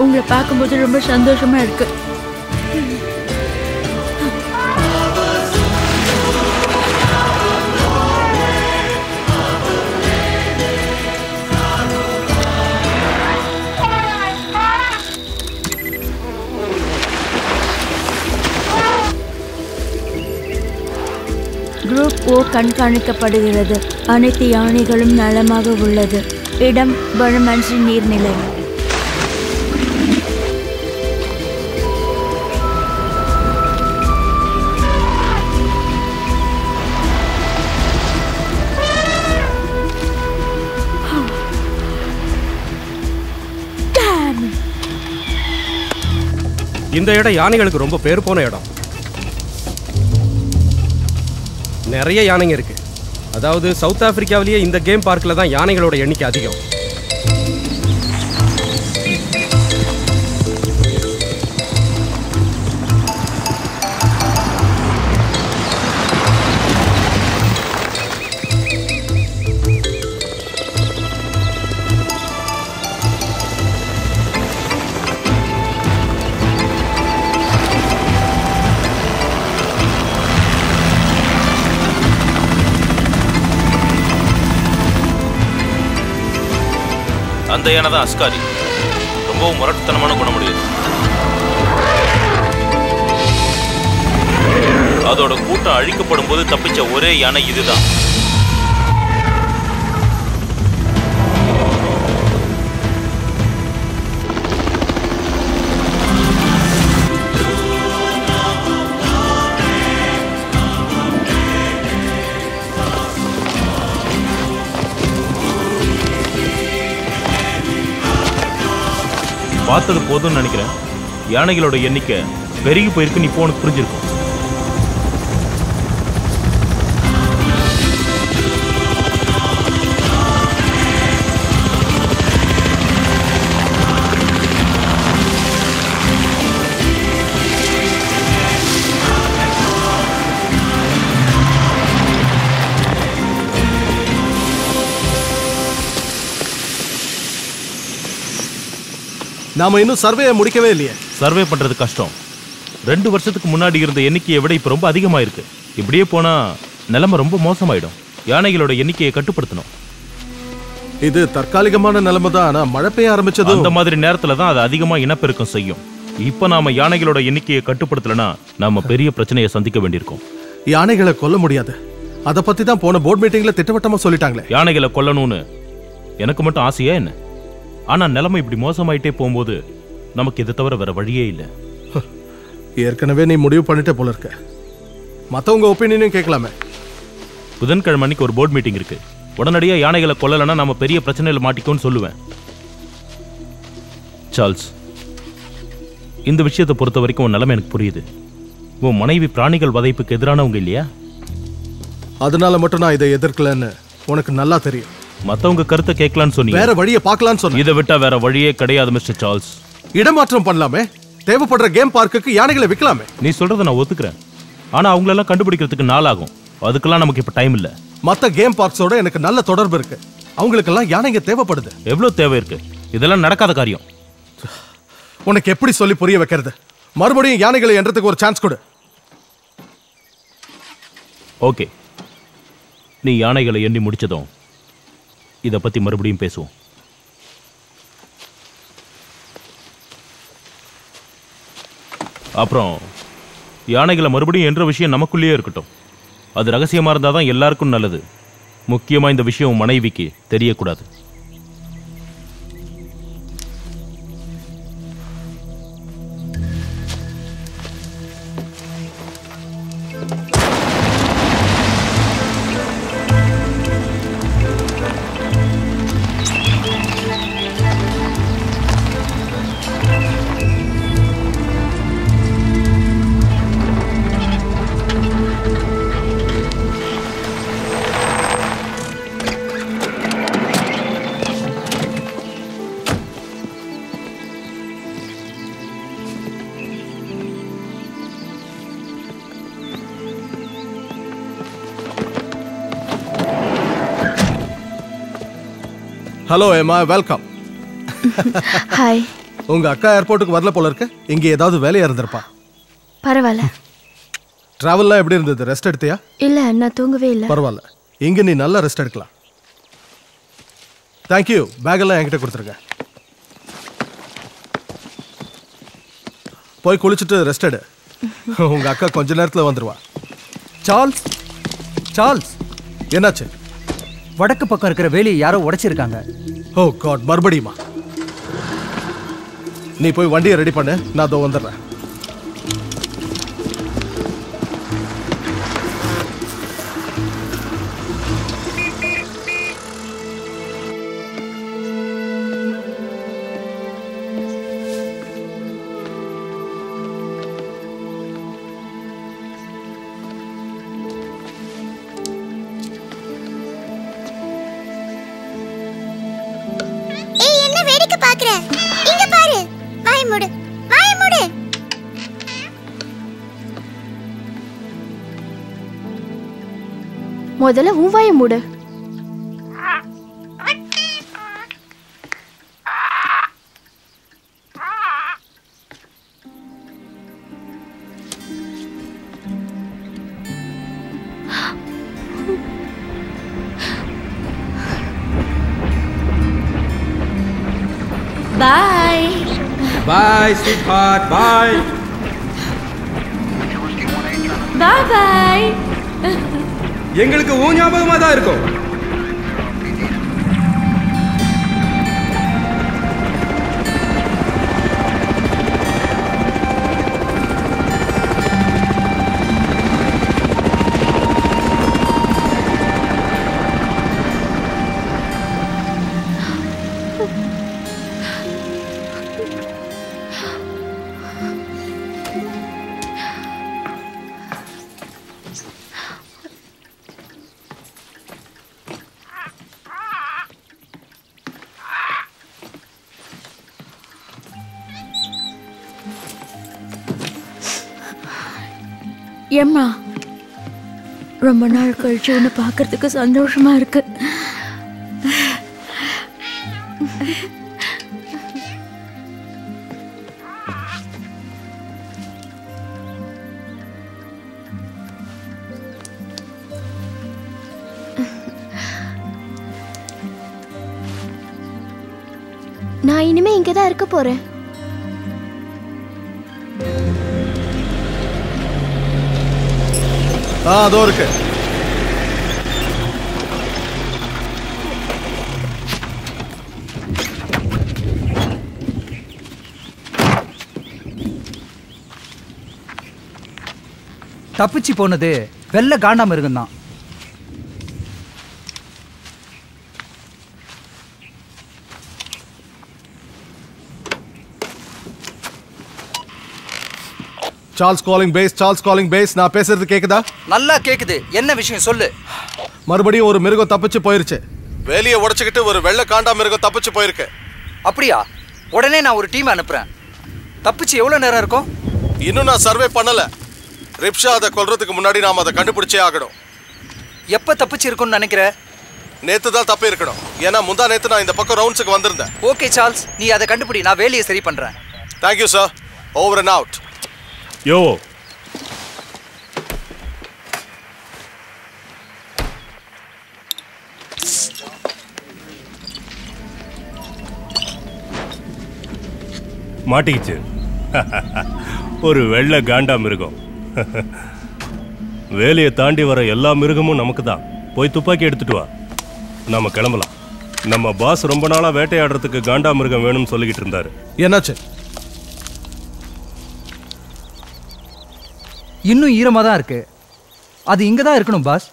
உங்களை பார்க்கும்போது ரொம்ப சந்தோஷமா இருக்கு குரூப் ஓ கண்காணிக்கப்படுகிறது அனைத்து யானைகளும் நலமாக உள்ளது இடம் பழமன்சி நீர்நிலை Damn it. இந்த இடம் யானைகளுக்கு ரொம்ப பேர் போன இடம் நிறைய யானைங்க இருக்கு அதாவது சவுத் ஆப்பிரிக்காவிலேயே இந்த கேம் பார்க்கில் தான் யானைகளோட எண்ணிக்கை அதிகம் அந்த யானை தான் அஸ்காரி ரொம்பவும் முரட்டுத்தனமான குணமுடையது அதோட கூட்டம் அழிக்கப்படும் போது தப்பிச்ச ஒரே யானை இதுதான் பார்த்தது போதும்னு நினைக்கிறேன் யானைகளோட எண்ணிக்கை பெருகி போயிருக்கு இப்போ உனக்கு புரிஞ்சிருக்கும் நாம இன்னும் சர்வேயை முடிக்கவே இல்லையே சர்வே பண்றது கஷ்டம் ரெண்டு வருஷத்துக்கு முன்னாடி இருந்த எண்ணிக்கையை விட இப்போ ரொம்ப அதிகமாயிருக்கு இப்படியே போனா நிலைமை ரொம்ப மோசமாயிடும் யானைகளோட எண்ணிக்கையை கட்டுப்படுத்தணும் இது தற்காலிகமான நிலைமை தான் ஆனா மழை பெய்ய ஆரம்பிச்சதும் அந்த மாதிரி நேரத்துல தான் அது அதிகமா இனப்பெருக்கம் செய்யும் இப்போ நாம யானைகளோட எண்ணிக்கையை கட்டுப்படுத்தலைன்னா நாம பெரிய பிரச்சனையை சந்திக்க வேண்டியிருக்கும் யானைகளை கொல்ல முடியாது அத பத்தி தான் போன போர்ட் மீட்டிங்ல திட்டவட்டமா சொல்லிட்டாங்களே யானைகளை கொல்லணும்னு எனக்கு மட்டும் ஆசையா என்ன ஆனா நிலைமை இப்படி மோசமாயிட்டே போகும்போது நமக்கு இதை தவிர வேற வழியே இல்லை ஏற்கனவே நீ முடிவு பண்ணிட்டே போல இருக்க மத்தவங்க ஒப்பீனியனையும் கேட்கலாமே புதன்கிழமை அன்னைக்கு ஒரு போர்ட் மீட்டிங் இருக்கு உடனடியா யானைகளை கொல்லலைன்னா நம்ம பெரிய பிரச்சனையில மாட்டிக்கோன்னு சொல்லுவேன் சார்ல்ஸ் இந்த விஷயத்தை பொறுத்த வரைக்கும் உன் நிலைமை எனக்கு புரியுது உன் மனைவி பிராணிகள் வதைப்புக்கு எதிரானவங்க இல்லையா அதனால மட்டும் நான் இதை எதிர்க்கலன்னு உனக்கு நல்லா தெரியும் மத்தவங்க கருத்தை கேட்கலான்னு சொன்னீங்க வேற வழியை பார்க்கலான்னு சொன்னேன் இதை விட்டா வேற வழியே கிடையாது மிஸ்டர் சார்ல்ஸ் இடமாற்றம் பண்ணலாமே தேவைப்படுற கேம் பார்க்குக்கு யானைகளை விற்கலாமே நீ சொல்றதை நான் ஒத்துக்கிறேன் ஆனா அவங்களெல்லாம் கண்டுபிடிக்கிறதுக்கு நாள் ஆகும் அதுக்கெல்லாம் நமக்கு இப்ப டைம் இல்ல மத்த கேம் பார்க்ஸோட எனக்கு நல்ல தொடர்பு இருக்கு அவங்களுக்கெல்லாம் யானைங்க தேவைப்படுது எவ்வளவு தேவை இருக்கு இதெல்லாம் நடக்காத காரியம் உனக்கு எப்படி சொல்லி புரிய வைக்கிறது மறுபடியும் யானைகளை என்றதுக்கு ஒரு சான்ஸ் கொடு ஓகே நீ யானைகளை எண்ணி முடிச்சதும் இதை பத்தி மறுபடியும் பேசுவோம் அப்புறம் யானைகளை மறுபடியும் என்ற விஷயம் நமக்குள்ளேயே இருக்கட்டும் அது ரகசியமா இருந்தாதான் எல்லாருக்கும் நல்லது முக்கியமா இந்த விஷயம் உன் மனைவிக்கு தெரியக்கூடாது ஹலோ ஏமா வெல்கம் ஹாய் உங்க அக்கா ஏர்போர்ட்டுக்கு வரல போல இருக்கு இங்க ஏதாவது வேலையா இருந்திருப்பா பரவாயில்ல டிராவல்லாம் எப்படி இருந்தது ரெஸ்ட் எடுத்தியா இல்ல நான் தூங்கவே இல்ல பரவாயில்ல இங்க நீ நல்லா ரெஸ்ட் எடுக்கலாம் தேங்க்யூ பேக் எல்லாம் என்கிட்ட கொடுத்துருங்க போய் குளிச்சுட்டு ரெஸ்ட் எடு உங்க அக்கா கொஞ்ச நேரத்துல வந்துருவா சார்ல்ஸ் சார்ல்ஸ் என்னாச்சு வடக்கு பக்கம் இருக்கிற வேலியை யாரோ உடைச்சிருக்காங்க ஓ காட் மறுபடியுமா நீ போய் வண்டியை ரெடி பண்ணு நான் அதோ வந்துடுறேன் ஏய் என்ன வேடிக்கை பாக்குற இங்க பாரு வாய் மூடு வாய் மூடு முதல்ல உன் வாயை மூடு பாய் பாய் ஸ்வீட் ஹார்ட் பாய் பாய் பாய் எங்களுக்கு ஊ ஞாபகமாக தான் இருக்கும் ஏம்மா ரொம்ப நாள் கழிச்சு உன்னை பார்க்கறதுக்கு சந்தோஷமா இருக்கு நான் இனிமே இங்க தான் இருக்க போறேன் ஆ அதோ இருக்கு தப்பிச்சு போனது வெள்ளை காண்டாமிருகம் தான் Charles calling base Charles calling base நான் பேசுறது கேக்குதா நல்லா கேக்குது என்ன விஷயம் சொல்லு மறுபடியும் ஒரு மிருகம் தப்பிச்சு போயிருச்சு வேலியை உடைச்சுக்கிட்டு ஒரு வெள்ளை காண்டா மிருகம் தப்பிச்சு போயிருக்கு அப்படியா உடனே நான் ஒரு டீம் அனுப்புறேன் தப்பிச்சு எவ்வளவு நேரம் இருக்கும் இன்னும் நான் சர்வே பண்ணல ரிப்ஷா அதை கொல்றதுக்கு முன்னாடி நாம அதை கண்டுபிடிச்சே ஆகணும் எப்ப தப்பிச்சு இருக்கும்னு நினைக்கிற நேத்து தான் தப்பி இருக்கணும் ஏன்னா முந்தா நேத்து நான் இந்த பக்கம் ரவுண்ட்ஸுக்கு வந்திருந்தேன் ஓகே சார்ல்ஸ் நீ அதை கண்டுபிடி நான் வேலையை சரி பண்றேன் thank you sir over and out யோ மாட்டிக்கிச்சு ஒரு வெள்ளை காண்டா மிருகம் வேலையை தாண்டி வர எல்லா மிருகமும் நமக்கு தான் போய் துப்பாக்கி எடுத்துட்டு வா நாம கிளம்பலாம் நம்ம பாஸ் ரொம்ப நாளா வேட்டையாடுறதுக்கு காண்டா மிருகம் வேணும்னு சொல்லிக்கிட்டு இருந்தாரு என்னாச்சு இன்னும் ஈரமா தான் இருக்கு அது இங்க தான் இருக்கணும் பாஸ்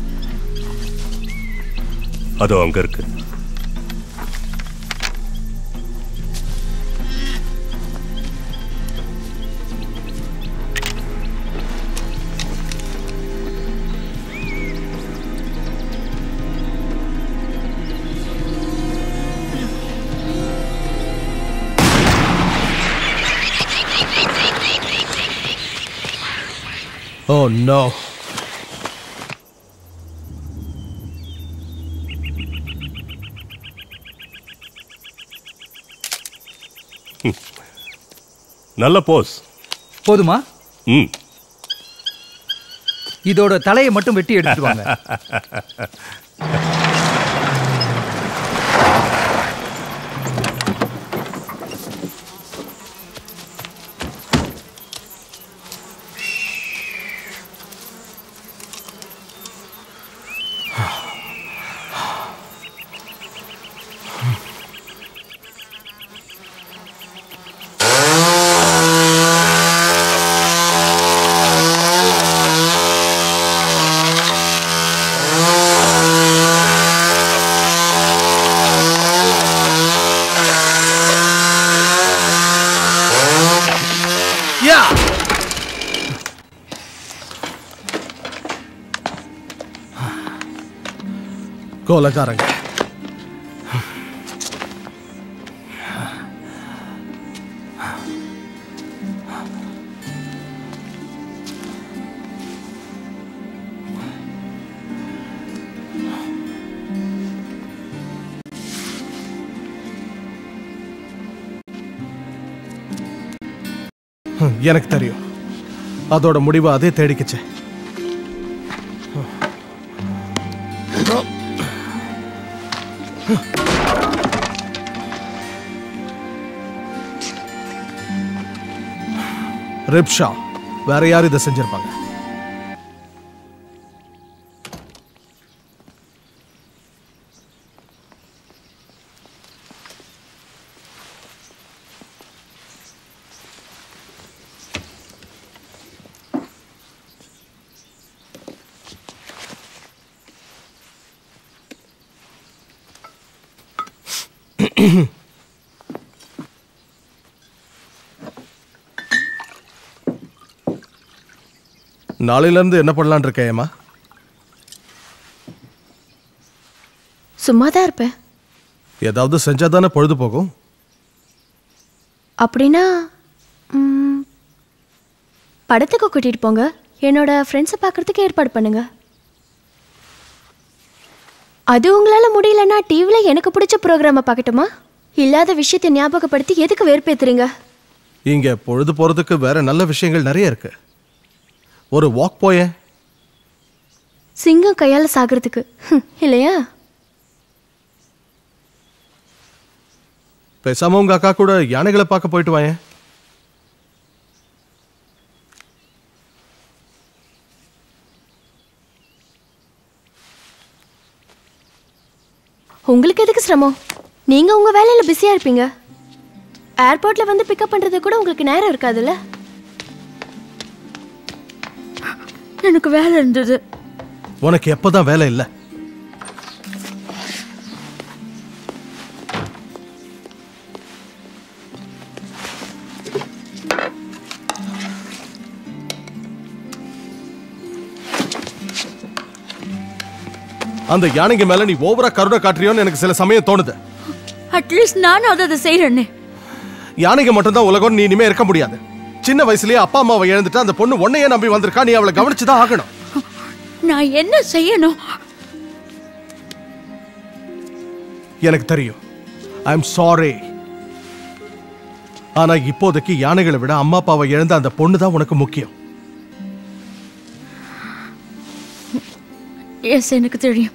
அதோ அங்க இருக்கு ஓ நோ நல்ல போஸ் போதுமா ம் இதோட தலையை மட்டும் வெட்டி எடுத்துட்டு வாங்க யா கோலக்காரங்க ஹம், எனக்கு தெரியும் அதோட முடிவை அதே தேடிக்குச்சு ரிப்ஷா வேற யார் இதை செஞ்சிருப்பாங்க நாளையில இருந்து என்ன பண்ணலான் இருக்க ஏமா சும்மா தான் இருப்பேன் ஏதாவது செஞ்சா தானே பொழுது போகும் அப்படின்னா ம், படத்துக்கு கூட்டிட்டு போங்க என்னோட ஃப்ரெண்ட்ஸை பார்க்கறதுக்கு ஏற்பாடு பண்ணுங்க அது உங்களால முடியலன்னா டிவியில் எனக்கு பிடிச்ச ப்ரோக்ராமை பார்க்கட்டுமா இல்லாத விஷயத்தை ஞாபகப்படுத்தி எதுக்கு வெறுப்பேத்துறீங்க இங்க பொழுது போறதுக்கு வேற நல்ல விஷயங்கள் நிறைய இருக்கு ஒரு வாக் போயேன் சிங்கம் கையால் சாகிறதுக்கு ஹம், இல்லையா பேசாம உங்க அக்கா கூட யானைகளை பார்க்க போயிட்டு வாயேன் உங்களுக்கு எதுக்கு சிரமம் நீங்க உங்க வேலையில பிஸியா இருப்பீங்க ஏர்போர்ட்ல வந்து பிக்கப் பண்றது கூட உங்களுக்கு நேரம் இருக்காதுல்ல எனக்கு வேலை இருந்தது உனக்கு எப்பதான் வேலை இல்லை அந்த யானைங்க மேல நீ ஓவரா கருணை காட்டுறியோன்னு எனக்கு சில சமயம் தோணுது அட்லீஸ்ட் நானும் அதை அதை செய்கிறேன்னே யானைங்க மட்டும்தான் உலகம் நீ இனிமே இருக்க முடியாது சின்ன வயசுலயே அப்பா அம்மாவை இழந்துட்டு அந்த பொண்ணு உன்னையே நம்பி வந்திருக்கா நீ அவளை கவனிச்சுதான் ஆகணும் நான் என்ன செய்யணும் எனக்கு தெரியும் ஐ எம் சாரி ஆனா இப்போதைக்கு யானைகளை விட அம்மா அப்பாவை இழந்த அந்த பொண்ணு தான் உனக்கு முக்கியம் எஸ் எனக்கு தெரியும்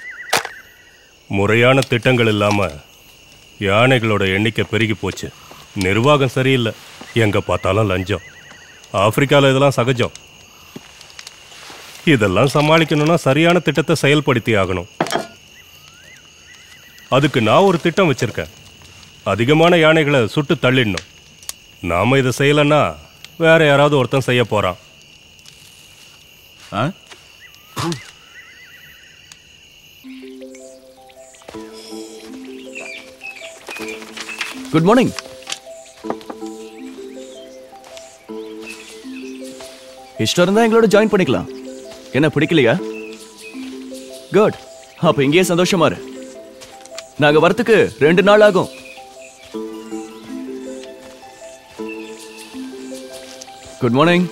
முறையான திட்டங்கள் இல்லாம யானைகளோட எண்ணிக்கை பெருகி போச்சு நிர்வாகம் சரியில்லை எங்க பார்த்தாலும் லஞ்சம் ஆப்பிரிக்கால இதெல்லாம் சகஜம் இதெல்லாம் சமாளிக்கணும்னா சரியான திட்டத்தை செயல்படுத்தி ஆகணும் அதுக்கு நான் ஒரு திட்டம் வச்சிருக்கேன் அதிகமான யானைகளை சுட்டு தள்ளிடணும் நாம இதை செய்யலைன்னா வேற யாராவது ஒருத்தன் செய்ய போறான் ஆ குட் மார்னிங் இஷ்டம் இருந்தா எங்களோட ஜாயின் பண்ணிக்கலாம் என்ன பிடிக்கலையா குட் அப்ப இங்கேயே சந்தோஷமா இரு நாங்க வரத்துக்கு ரெண்டு நாள் ஆகும் குட் மார்னிங்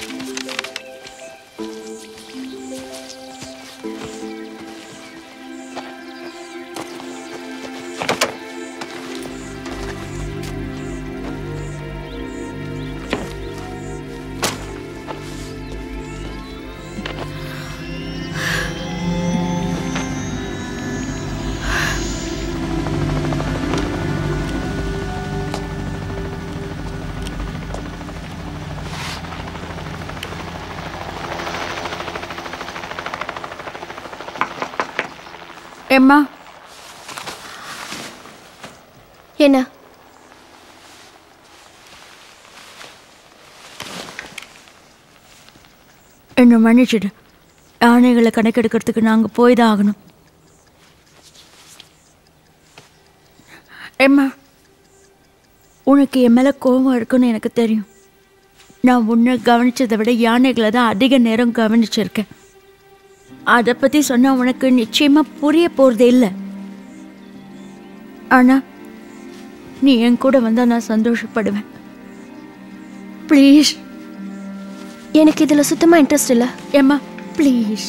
எம்மா என்ன என்னை மன்னிச்சிடு யானைகளை கணக்கெடுக்கிறதுக்கு நாங்கள் போய் தான் ஆகணும் எம்மா உனக்கு என் மேலே கோபம் இருக்குன்னு எனக்கு தெரியும் நான் உன்னை கவனிச்சதை விட யானைகளை தான் அதிக நேரம் கவனிச்சிருக்கேன் அதை பற்றி சொன்னால் உனக்கு நிச்சயமாக புரிய போகிறதே இல்லை ஆனால் நீ என் கூட வந்தால் நான் சந்தோஷப்படுவேன் ப்ளீஸ் எனக்கு இதுல சுத்தமா இன்ட்ரெஸ்ட் இல்ல ஏம்மா ப்ளீஸ்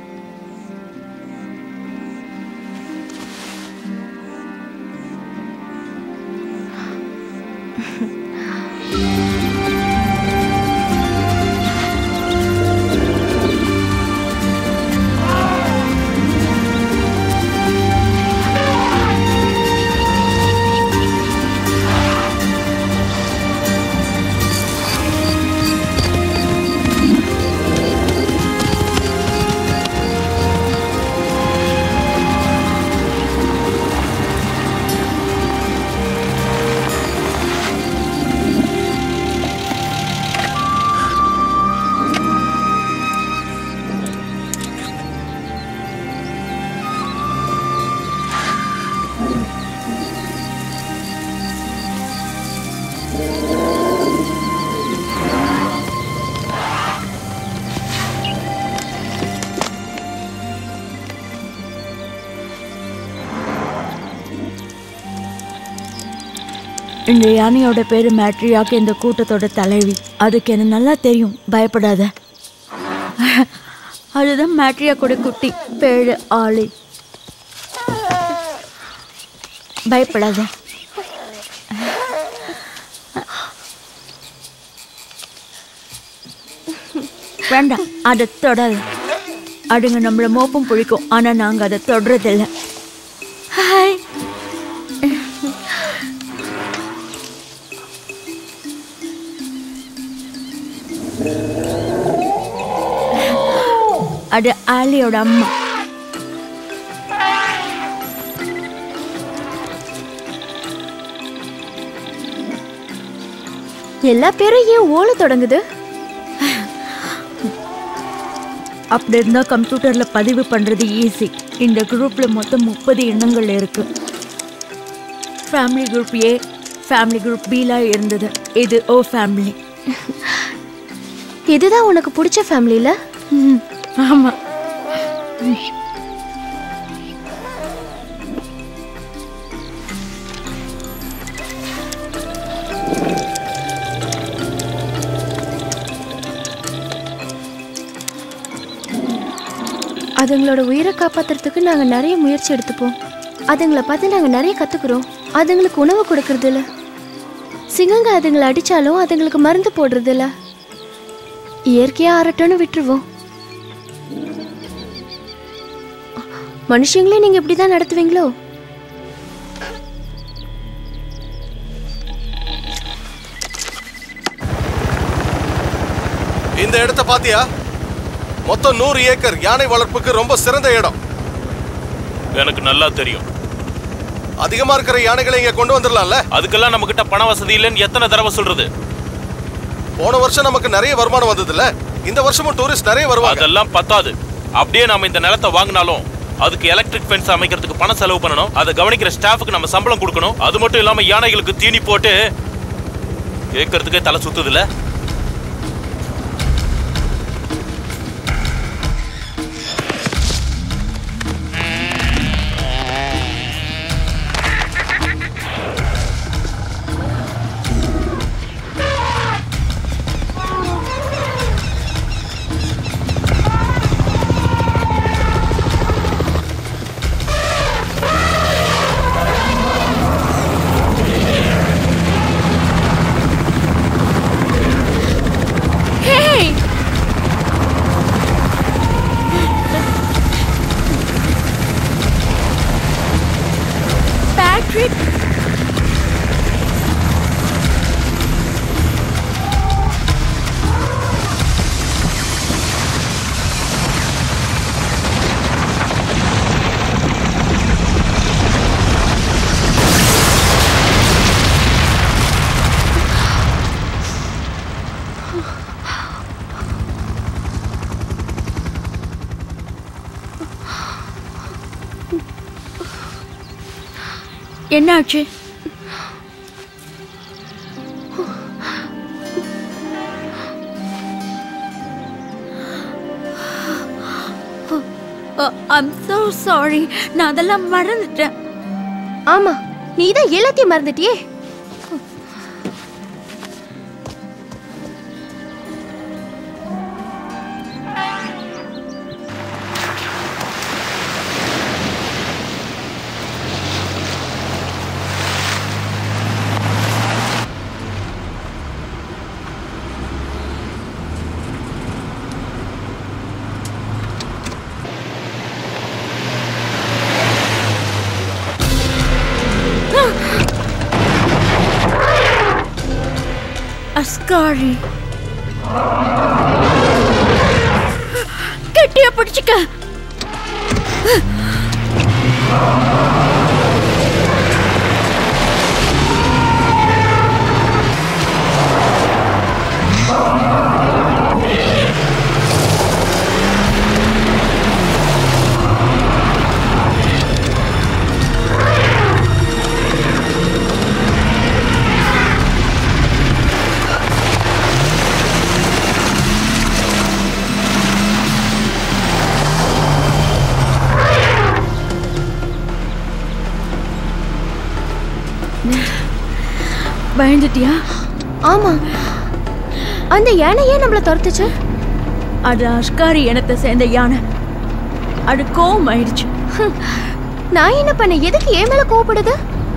இந்த யானையோட பேரு மேட்ரியாக்கு இந்த கூட்டத்தோட தலைவி அதுக்கு எனக்கு நல்லா தெரியும் பயப்படாத அதுதான் மேட்ரியாக்கோட குட்டி பேரு ஆளி பயப்படாத வேண்டாம் அதை தொடாத அதுங்க நம்மள மோப்பம் பிடிக்கும் ஆனா நாங்க அதை தொடுறதில்ல ஹாய் அது ஆலியோட அம்மா எல்லா பேரும் ஏன் ஓல தொடங்குது அப்படி இருந்தால் கம்ப்யூட்டரில் பதிவு பண்ணுறது ஈஸி இந்த குரூப்பில் மொத்தம் முப்பது எண்ணங்கள் இருக்கு family group A family group பிலாம் இருந்தது இது ஓ ஃபேமிலி இதுதான் உனக்கு பிடிச்ச ஃபேமிலியில ஆமாம் அதுங்களோட உயிரை காப்பாத்துறதுக்கு நாங்க நிறைய முயற்சி எடுத்துப்போம் அதுங்களை பார்த்து நாங்க நிறைய கத்துக்கிறோம் அதுங்களுக்கு உணவு கொடுக்கறது இல்ல சிங்கங்க அதுங்களை அடிச்சாலும் அதுங்களுக்கு மருந்து போடுறது இல்ல இயற்கையா ஆறட்டும்னு விட்டுருவோம் மனுஷங்களே நீங்க இப்படிதான் நடத்துவீங்களோ பாத்தியா மொத்தம் நூறு ஏக்கர் யானை வளர்ப்புக்கு ரொம்ப சிறந்த இடம் எனக்கு நல்லா தெரியும் அதிகமா இருக்கிற யானைகளை இங்க கொண்டு வந்துடலாம்ல அதுக்கெல்லாம் நம்ம கிட்ட பண வசதி இல்லைன்னு எத்தனை தடவை சொல்றது போன வருஷம் நமக்கு நிறைய வருமானம் வந்ததுல இந்த வருஷமும் டூரிஸ்ட் நிறைய வருவாங்க அதெல்லாம் பத்தாது அப்படியே நாம இந்த நிலத்தை வாங்கினாலும் அதுக்கு எலக்ட்ரிக் ஃபென்ஸ் அமைக்கிறதுக்கு பணம் செலவு பண்ணணும் அதை கவனிக்கிற ஸ்டாஃபுக்கு நம்ம சம்பளம் கொடுக்கணும் அது மட்டும் இல்லாம யானைகளுக்கு தீனி போட்டு கேட்கறதுக்கே தலை சுத்துதுல Hey! பேட்ரிக் என்னாச்சு ஐம் so சாரி நான் அதெல்லாம் மறந்துட்டேன் ஆமா நீ தான் எல்லாத்தையும் மறந்துட்டியே அஸ்காரி கெட்டியா பிடிச்சுக்க பயந்துட்டியா ஆமா அந்த யானை ஏன் நம்மள துரத்துச்சு அது அஸ்காரி இனத்தை சேர்ந்த யானை அது கோவம் ஆயிடுச்சு ஹம், நான் என்ன பண்ண எதுக்கு ஏன் மேல கோவப்படுது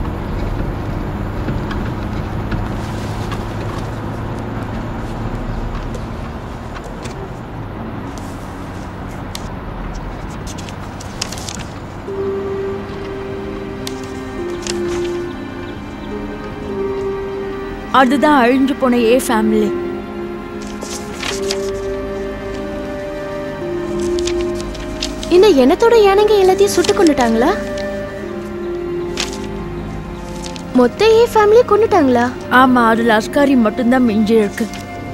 அதுதான் அழிஞ்சு போன ஏ ஃபேமிலி இந்த இனத்தோட யானைங்க எல்லாத்தையும் சுட்டு கொண்டுட்டாங்களா மொத்த ஏ ஃபேமிலி கொண்டுட்டாங்களா ஆமா அதுல அஸ்காரி மட்டும்தான் மிஞ்சி இருக்கு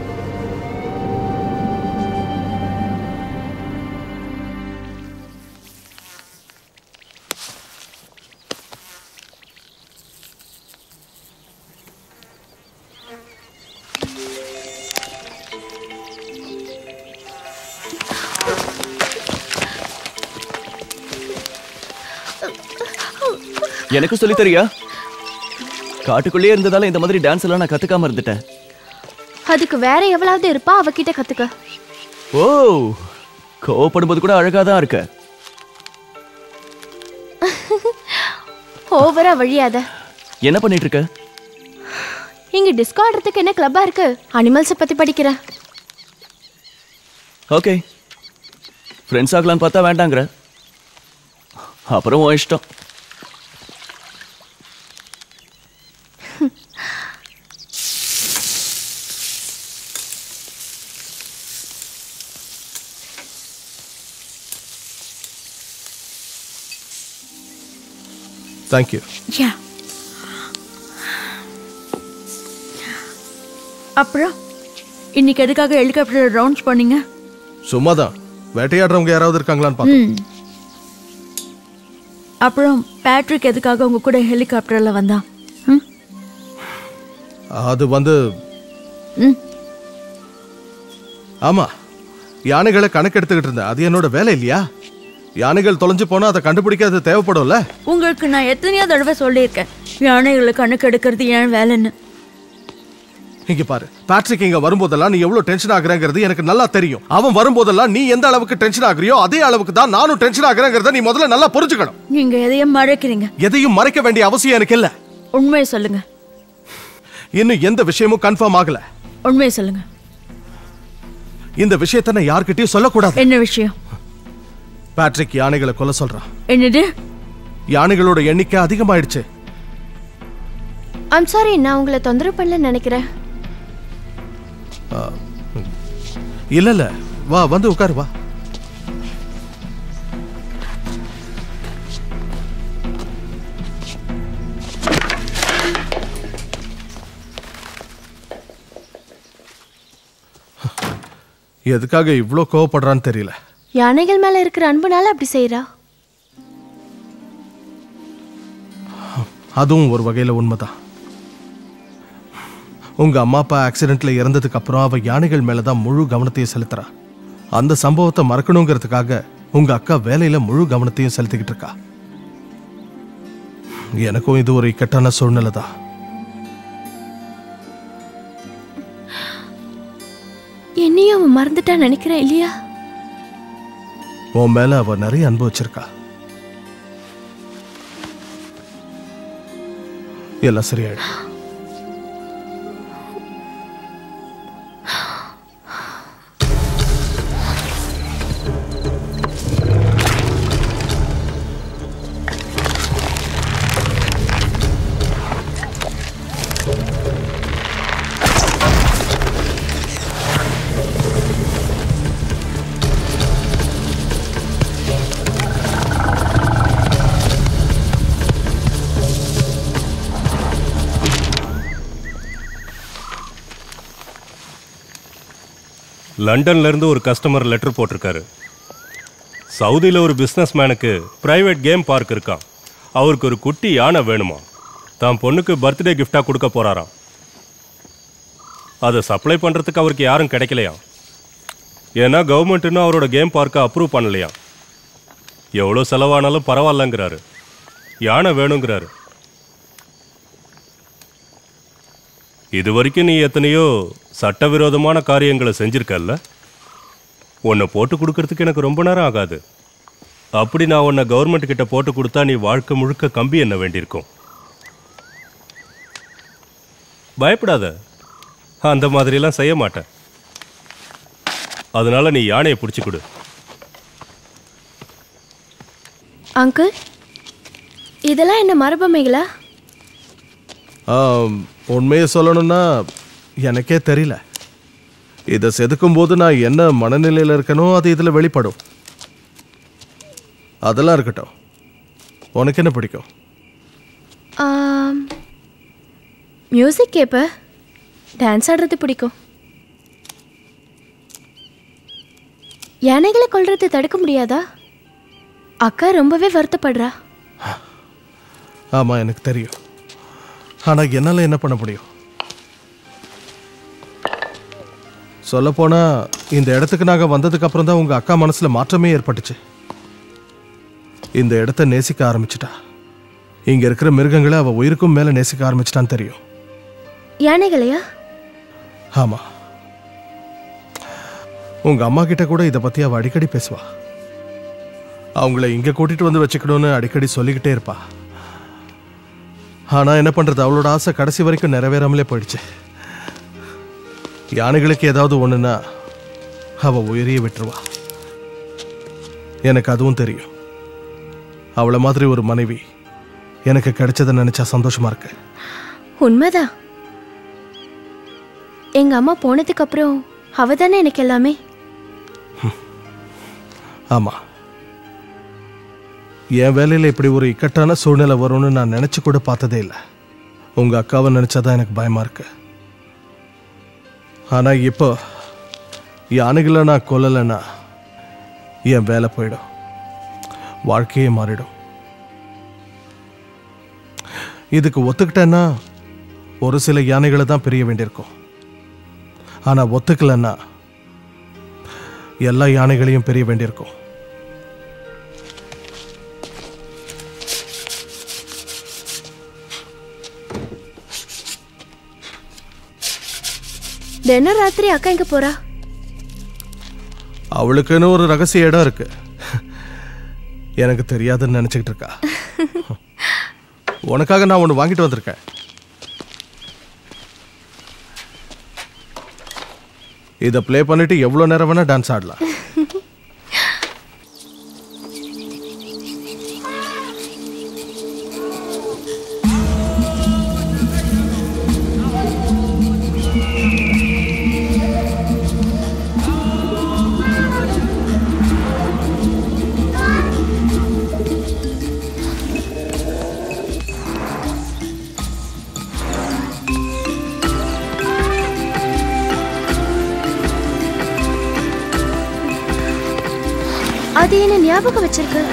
எனக்கு சொல்லி தரியா காட்டுக்குள்ளேயே இருந்ததால இந்த மாதிரி டான்ஸ் எல்லாம் நான் கத்துக்காம இருந்துட்டேன் அதுக்கு வேற எவ்வளவு இருப்பா அவகிட்ட கத்துக்க ஓ கோவப்படும்போது கூட அழகா தான் இருக்க ஓவரா வழியாத என்ன பண்ணிட்டு இருக்க இங்க டிஸ்கோ ஆடுறதுக்கு என்ன கிளப்பா இருக்கு அனிமல்ஸை பத்தி படிக்கிறேன் ஓகே ஃப்ரெண்ட்ஸ் ஆகலான்னு பார்த்தா வேண்டாங்கிற அப்புறம் உன் இஷ்டம் தேங்க்யூ யா அப்புறம் இன்னைக்கு எதுக்காக ஹெலிகாப்டர் ரவுண்ட்ஸ் பண்ணீங்க சும்மாதான் வேட்டையாடுறவங்க யாராவது இருக்காங்களான்னு பார்த்தோம் ம் அப்புறம் பேட்ரிக் எதுக்காக உங்க கூட ஹெலிகாப்டர்ல வந்தான் ம் அது வந்து ம் ஆமா யானைகளை கணக்கெடுத்துக்கிட்டு இருந்தேன் அது என்னோட வேலை இல்லையா யானைகள் தொலைஞ்சு போனா அதை கண்டுபிடிக்க அது தேவைப்படும்ல உங்களுக்கு நான் எத்தனையோ தடவை சொல்லியிருக்கேன் யானைகளை கணக்கு எடுக்கிறது ஏன் வேலைன்னு இங்க பாரு பேட்ரிக் இங்க வரும்போதெல்லாம் நீ எவ்வளவு டென்ஷன் ஆகுறங்கிறது எனக்கு நல்லா தெரியும் அவன் வரும்போதெல்லாம் நீ எந்த அளவுக்கு டென்ஷன் ஆகுறியோ அதே அளவுக்கு தான் நானும் டென்ஷன் ஆகுறேங்கிறத நீ முதல்ல நல்லா புரிஞ்சுக்கணும் நீங்க எதையும் மறைக்கிறீங்க எதையும் மறைக்க வேண்டிய அவசியம் எனக்கு இல்ல உண்மையை சொல்லுங்க இன்னும் எந்த விஷயமும் கன்ஃபார்ம் ஆகல உண்மையை சொல்லுங்க இந்த விஷயத்தை நான் யார்கிட்டயும் சொல்லக்கூடாது என்ன விஷயம் பேட்ரிக் யானைகளை கொல்ல சொல்றான் என்னது யானைகளோட எண்ணிக்கை அதிகமாயிடுச்சு ஐம் சாரி நான் உங்களை தொந்தரவு பண்ணலன்னு நினைக்கிறேன் ஆ, இல்ல இல்ல வா வந்து உட்காரு வா எதுக்காக இவ்ளோ கோவப்படுறான்னு தெரியல யானைகள் மேல இருக்கிற அன்புனால அப்படி செய்றா அதுவும் ஒரு வகையில உண்மைதான் உங்க அம்மா அப்பா ஆக்சிடென்ட்ல இறந்ததுக்கு அப்புறம் அவ யானைகள் மேலதான் முழு கவனத்தையும் செலுத்துறா அந்த சம்பவத்தை மறக்கணுங்கிறதுக்காக உங்க அக்கா வேலையில முழு கவனத்தையும் செலுத்திக்கிட்டு இருக்கா எனக்கும் இது ஒரு இக்கட்டான சூழ்நிலை தான் என்னையும் அவன் மறந்துட்டா நினைக்கிறேன் இல்லையா உன் மேல அவ நிறைய அன்பு வச்சிருக்கா எல்லாம் சரியாயிடும் லண்டன்ல இருந்து ஒரு கஸ்டமர் லெட்டர் போட்டிருக்காரு சவுதியில் ஒரு பிஸ்னஸ் மேனுக்கு பிரைவேட் கேம் பார்க் இருக்கான் அவருக்கு ஒரு குட்டி யானை வேணுமா தான் பொண்ணுக்கு பர்த்டே கிஃப்டாக கொடுக்க போறாராம் அதை சப்ளை பண்ணுறதுக்கு அவருக்கு யாரும் கிடைக்கலையாம் ஏன்னா கவர்மெண்ட் இன்னும் அவரோட கேம் பார்க்கை அப்ரூவ் பண்ணலையாம் எவ்வளோ செலவானாலும் பரவாயில்லங்கிறாரு யானை வேணுங்கிறாரு இது வரைக்கும் நீ எத்தனையோ சட்டவிரோதமான காரியங்களை செஞ்சிருக்கல்ல உன்னை போட்டு கொடுக்கறதுக்கு எனக்கு ரொம்ப நேரம் ஆகாது அப்படி நான் உன்னை கவர்மெண்ட் கிட்ட போட்டு கொடுத்தா நீ வாழ்க்கை முழுக்க கம்பி என்ன வேண்டியிருக்கும் பயப்படாத அந்த மாதிரிலாம் செய்ய மாட்டேன் அதனால நீ யானையை பிடிச்சி கொடு அங்கிள் இதெல்லாம் என்ன மரபமைகளா ஆம், உண்மையை சொல்லணும்னா எனக்கே தெரியல இதை செதுக்கும் போது நான் என்ன மனநிலையில் இருக்கனோ அது இதில் வெளிப்படும் அதெல்லாம் இருக்கட்டும் உனக்கு என்ன பிடிக்கும் மியூசிக் கேட்ப டான்ஸ் ஆடுறது பிடிக்கும் யானைகளை கொல்றது தடுக்க முடியாதா அக்கா ரொம்பவே வருத்தப்படுறா ஆமாம் எனக்கு தெரியும் ஆனால் என்னால் என்ன பண்ண முடியும் சொல்லப்போனால் இந்த இடத்துக்கு நாங்கள் வந்ததுக்கு அப்புறம் தான் உங்கள் அக்கா மனசில் மாற்றமே ஏற்பட்டுச்சு இந்த இடத்த நேசிக்க ஆரம்பிச்சிட்டா இங்கே இருக்கிற மிருகங்களை அவள் உயிருக்கும் மேலே நேசிக்க ஆரம்பிச்சிட்டான்னு தெரியும் யானைகளையா ஆமாம் உங்கள் அம்மா கிட்ட கூட இதை பற்றி அவள் அடிக்கடி பேசுவா அவங்கள இங்கே கூட்டிகிட்டு வந்து வச்சுக்கணும்னு அடிக்கடி சொல்லிக்கிட்டே இருப்பா ஆனால் என்ன பண்ணுறது அவளோட ஆசை கடைசி வரைக்கும் நிறைவேறாமலே போயிடுச்சு யானைகளுக்கு ஏதாவது ஒன்றுனா அவள் உயிரையே விட்டுருவா எனக்கு அதுவும் தெரியும் அவளை மாதிரி ஒரு மனைவி எனக்கு கிடைச்சதை நினச்சா சந்தோஷமா இருக்கு உண்மைதான் எங்க அம்மா போனதுக்கு அப்புறம் அவ தானே எனக்கு எல்லாமே ஆமா என் வேலையில் இப்படி ஒரு இக்கட்டான சூழ்நிலை வரும்னு நான் நினச்சி கூட பார்த்ததே இல்லை உங்கள் அக்காவை நினச்சாதான் எனக்கு பயமாக இருக்கு ஆனால் இப்போ யானைகளை நான் கொல்லலைன்னா என் வேலை போயிடும் வாழ்க்கையே மாறிடும் இதுக்கு ஒத்துக்கிட்டேன்னா ஒரு சில யானைகளை தான் பிரிய வேண்டியிருக்கும் ஆனால் ஒத்துக்கலைன்னா எல்லா யானைகளையும் பிரிய வேண்டியிருக்கும் தினம் ராத்திரி அக்கா எங்க போறா அவளுக்குன்னு ஒரு ரகசிய இடம் இருக்கு எனக்கு தெரியாதுன்னு நினச்சிக்கிட்டு இருக்கா உனக்காக நான் ஒன்று வாங்கிட்டு வந்திருக்கேன் இதை ப்ளே பண்ணிட்டு எவ்வளோ நேரம் வேணா டான்ஸ் ஆடலாம் அது என்ன ஞாபகம் வச்சிருக்கு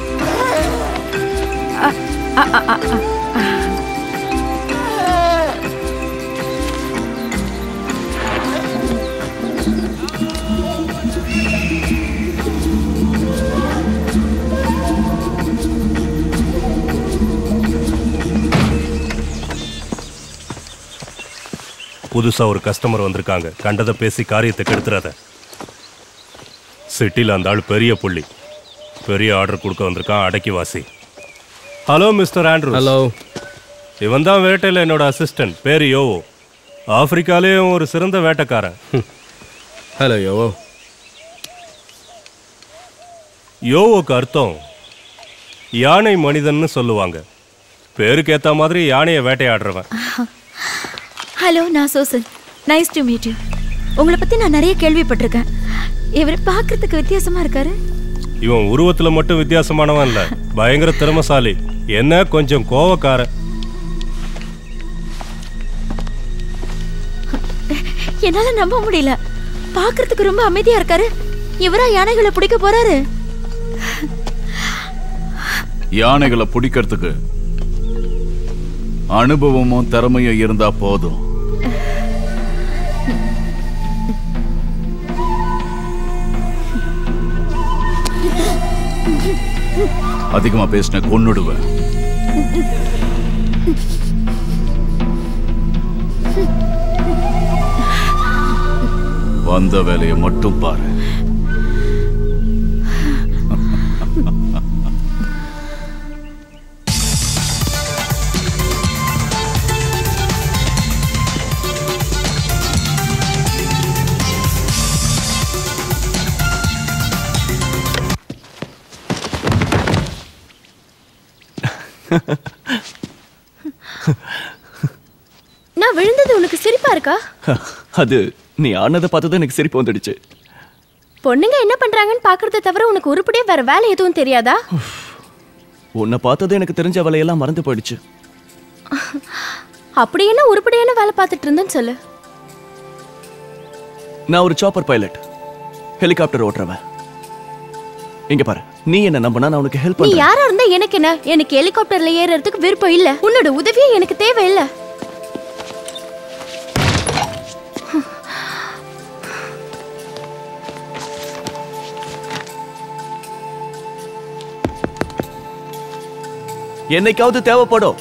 புதுசா ஒரு கஸ்டமர் வந்திருக்காங்க கண்டதை பேசி காரியத்தை கெடுத்துறாத சிட்டில அந்த ஆள் பெரிய புள்ளி பெரிய ஆர்டர் கொடுக்க வந்திருக்கான் அடக்கி வாசி ஹலோ மிஸ்டர் ஆண்ட்ரூ ஹலோ இவன் தான் வேட்டையில் என்னோட அசிஸ்டன்ட் பேரு யோவோ ஆப்பிரிக்காலேயும் ஒரு சிறந்த வேட்டைக்காரன் ஹலோ யோ யோவோக்கு அர்த்தம் யானை மனிதன்னு சொல்லுவாங்க பேருக்கு ஏத்த மாதிரி யானையை வேட்டையாடுறவன் ஹலோ நான் சோசன் நைஸ் டு மீட் யூ உங்களை பற்றி நான் நிறைய கேள்விப்பட்டிருக்கேன் இவர் பார்க்கறதுக்கு வித்தியாசமா இருக்காரு இவன் உருவத்துல மட்டும் வித்தியாசமானவன் இல்ல பயங்கர திறமசாலி என்ன கொஞ்சம் கோவக்காரன் என்னால நம்ப முடியல பார்க்கறதுக்கு ரொம்ப அமைதியா இருக்காரு இவரா யானைகளை பிடிக்க போறாரு யானைகளை பிடிக்கிறதுக்கு அனுபவமும் திறமையும் இருந்தா போதும் அதிகமா பேசின கொன்னுடுவேன் வந்த வேலையை மட்டும் பாரு நான் விழுந்தது உனக்கு சிரிப்பா இருக்கா அது நீ ஆனதை பார்த்ததும் எனக்கு சிரிப்பு வந்துடுச்சு பொண்ணுங்க என்ன பண்றாங்கன்னு பாக்குறத தவிர உனக்கு உருப்படியே வேற வேலை எதுவும் தெரியாதா உன்னை பார்த்தது எனக்கு தெரிஞ்ச வேலையெல்லாம் மறந்து போயிடுச்சு அப்படி என்ன உருப்படியான வேலை பார்த்துட்டு இருந்தேன்னு சொல்லு நான் ஒரு சாப்பர் பைலட் ஹெலிகாப்டர் ஓட்டுறவன் இங்க பாரு நீ என்ன நம்பினா நான் உனக்கு ஹெல்ப் நீ பண்றேன் யாரா இருந்தா எனக்கு என்ன எனக்கு ஹெலிகாப்டர்ல ஏறறதுக்கு விருப்பம் இல்ல உன்னோட உதவியே எனக்கு தேவையில்ல என்னைக்காவது தேவைப்படும்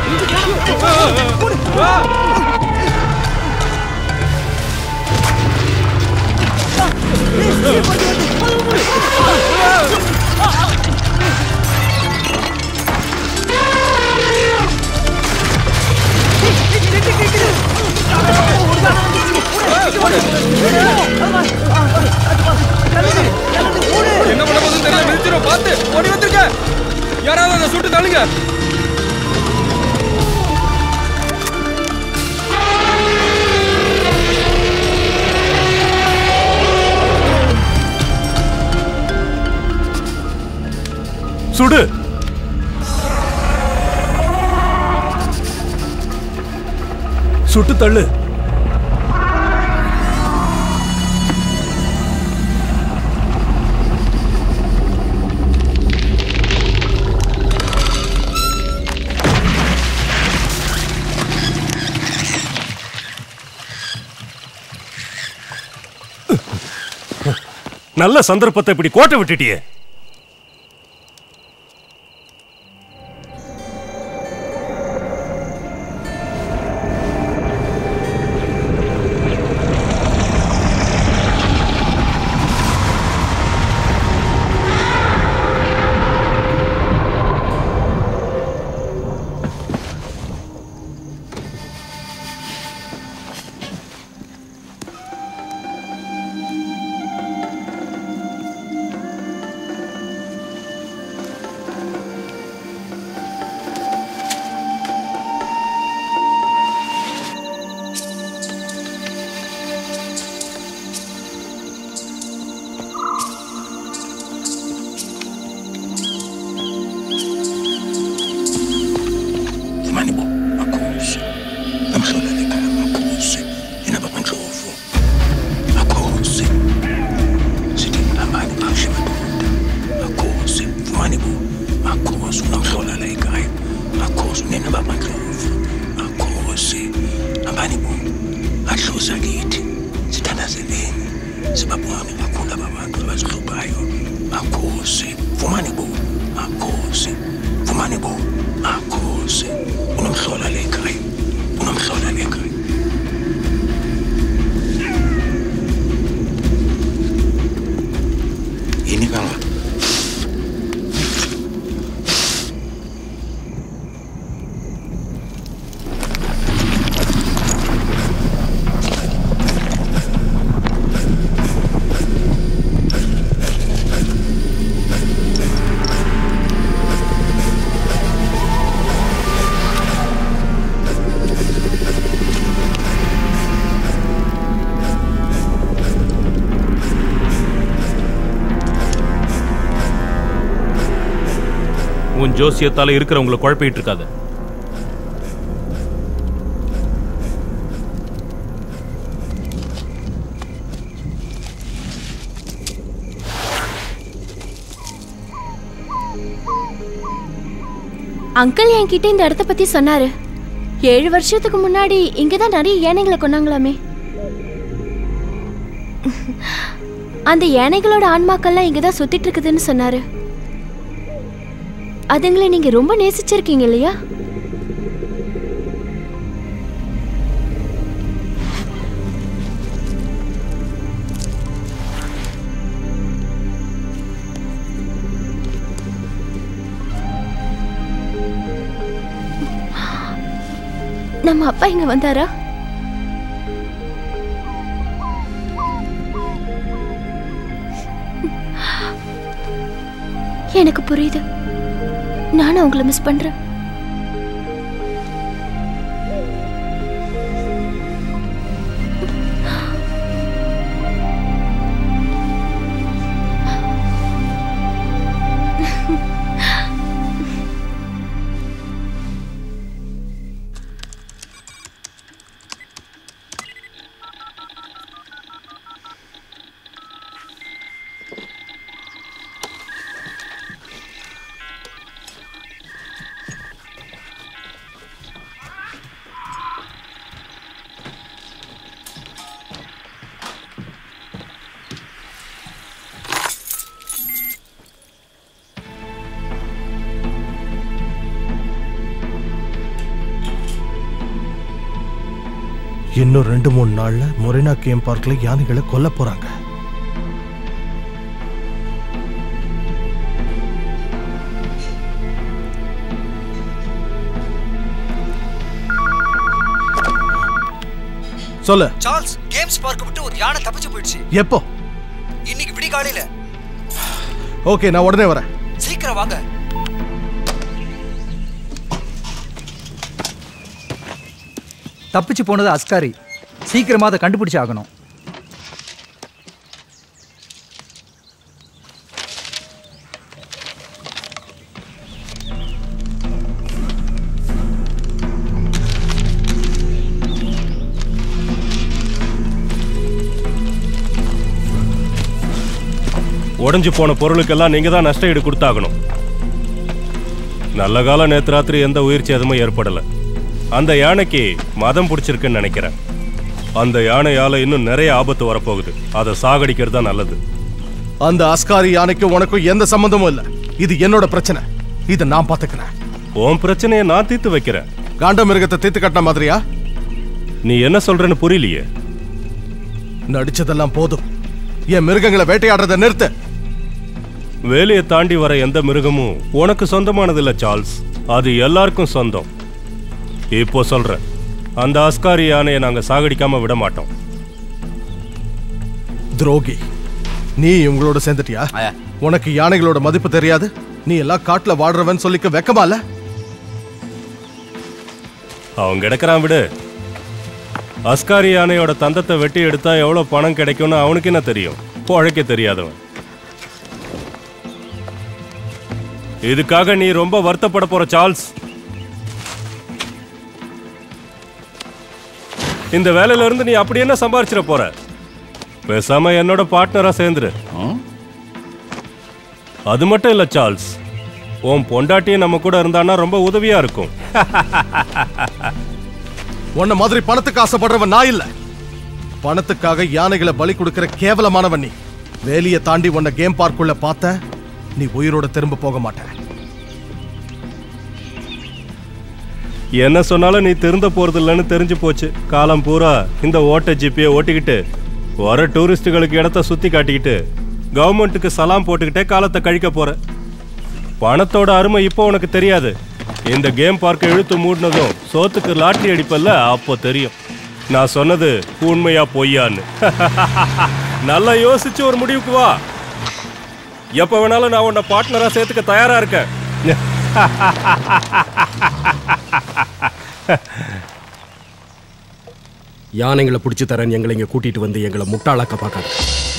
என்ன பண்ண போதுன்னு தெரியல மிதிச்சிரும் பார்த்து ஓடி வந்திருக்க யாராவது அதை சுட்டு தள்ளுங்க சுடு சுட்டு தள்ளு நல்ல சந்தர்ப்பத்தை இப்படி கோட்டை விட்டுட்டியே Manibo, makosi. Namhloleleka makosi. Inaba mandlovu. Makosi. Sithi amani bashe madoda. Makosi. Manibo, makosi. Namhloleleka ekhaya. Makosi ninaba mandlovu. Makosi. Amanibo, adlozi akithi. Sithandazeleni. Sibabonge kakhulu aba bantu abazihluphayo. Makosi. Vumani bo. Makosi. Vumani bo. Makosi. Unomhlola le ekhaya. Unomhlola le ekhaya. Yini kanga? உன் ஜோசியத்தால இருக்கிறவங்களை குழப்பிட்டு இருக்காத uncle என்கிட்ட இந்த இடத்த பத்தி சொன்னாரு ஏழு வருஷத்துக்கு முன்னாடி இங்கதான் நிறைய யானைகளை கொன்னாங்களாமே அந்த யானைகளோட ஆன்மாக்கள்லாம் இங்கதான் சுத்திட்டு இருக்குதுன்னு சொன்னாரு அதுங்களை நீங்க ரொம்ப நேசிச்சிருக்கீங்க இல்லையா நம்ம அப்பா இங்க வந்தாரா எனக்கு புரியுது நானும் உங்களை மிஸ் பண்றேன் இன்னும் ரெண்டு மூணு நாள்ல மொரினா கேம் பார்க்ல யானைகளை கொல்ல போறாங்க சொல்லு சார்ல்ஸ் கேம்ஸ் பார்க்க விட்டு ஒரு யானை தப்பிச்சு போயிடுச்சு எப்போ இன்னைக்கு விடி காலையில ஓகே நான் உடனே வரேன் சீக்கிரம் வாங்க தப்பிச்சு போனது அஸ்காரி சீக்கிரமா அதை கண்டுபிடிச்சு ஆகணும் உடைஞ்சு போன பொருளுக்கெல்லாம் நீங்க தான் நஷ்ட ஈடு கொடுத்தாகணும் நல்ல காலம் நேத்து ராத்திரி எந்த உயிர் சேதமும் ஏற்படல அந்த யானைக்கு மதம் பிடிச்சிருக்குன்னு நினைக்கிறேன் அந்த யானையால இன்னும் நிறைய ஆபத்து வரப்போகுது அதை சாகடிக்கிறது தான் நல்லது அந்த அஸ்காரி யானைக்கு உனக்கும் எந்த சம்பந்தமும் இல்ல இது என்னோட பிரச்சனை இதை நான் பாத்துக்கிறேன் உன் பிரச்சனையை நான் தீர்த்து வைக்கிறேன் காண்ட மிருகத்தை தீர்த்து கட்டின மாதிரியா நீ என்ன சொல்றேன்னு புரியலையே நடிச்சதெல்லாம் போதும் என் மிருகங்களை வேட்டையாடுறதை நிறுத்து வேலையை தாண்டி வர எந்த மிருகமும் உனக்கு சொந்தமானதில்ல சார்ல்ஸ் அது எல்லாருக்கும் சொந்தம் இப்போ சொல்றேன் அந்த அஸ்காரி யானையை நாங்க சாகடிக்காம விட மாட்டோம் துரோகி நீ இவங்களோட சேர்ந்துட்டியா உனக்கு யானைகளோட மதிப்பு தெரியாது நீ எல்லாம் காட்டுல வாடுறவன் சொல்லிக்க வெக்கமா இல்ல அவன் கிடக்குறான் விடு அஸ்காரி யானையோட தந்தத்தை வெட்டி எடுத்தா எவ்வளவு பணம் கிடைக்கும்னு அவனுக்கு என்ன தெரியும் உழைக்க தெரியாதவன் இதுக்காக நீ ரொம்ப வருத்தப்பட போற சார்ல்ஸ் இந்த வேலையில இருந்து நீ அப்படி என்ன சம்பாரிச்சிட போற பேசாம என்னோட பார்ட்னரா சேர்ந்துரு அது மட்டும் இல்ல சார்ல்ஸ் உன் பொண்டாட்டியும் நம்ம கூட இருந்தான்னா ரொம்ப உதவியா இருக்கும் உன்ன மாதிரி பணத்துக்கு ஆசைப்படுறவன் நான் இல்ல பணத்துக்காக யானைகளை பலி கொடுக்கிற கேவலமானவன் நீ வேலியை தாண்டி உன்னை கேம் பார்க்குள்ள பார்த்த நீ உயிரோட திரும்ப போக மாட்ட என்ன சொன்னாலும் நீ திருந்த போறது இல்லைன்னு தெரிஞ்சு போச்சு காலம் பூரா இந்த ஓட்ட ஜிப்பியை ஓட்டிக்கிட்டு வர டூரிஸ்டுகளுக்கு இடத்த சுத்தி காட்டிக்கிட்டு கவர்மெண்ட்டுக்கு சலாம் போட்டுக்கிட்டே காலத்தை கழிக்க போற பணத்தோட அருமை இப்போ உனக்கு தெரியாது இந்த கேம் பார்க்க இழுத்து மூடினதும் சோத்துக்கு லாட்டரி அடிப்பல்ல அப்போ தெரியும் நான் சொன்னது உண்மையா பொய்யான்னு நல்லா யோசிச்சு ஒரு முடிவுக்கு வா எப்ப வேணாலும் நான் உன்னை பார்ட்னரா சேர்த்துக்க தயாரா இருக்கேன் யானைங்களை பிடிச்சி தரேன் எங்களை இங்கே கூட்டிட்டு வந்து எங்களை முட்டாளாக்க பார்க்காத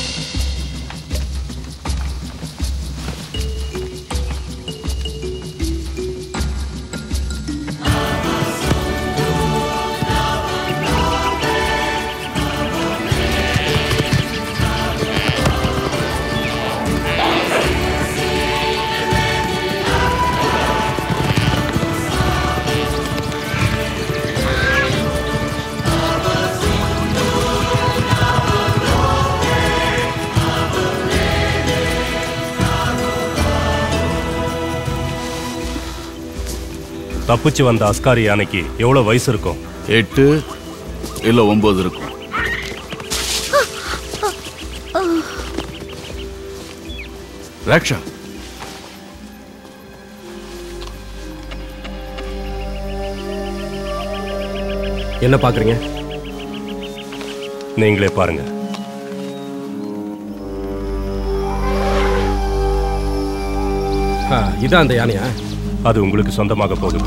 தப்பிச்சு வந்த அஸ்காரி யானைக்கு எவ்வளவு வயசு இருக்கும் எட்டு இல்ல ஒன்பது இருக்கும் ரக்ஷா என்ன பார்க்குறீங்க நீங்களே பாருங்க ஆ, இதான் அந்த யானையா அது உங்களுக்கு சொந்தமாக போகுது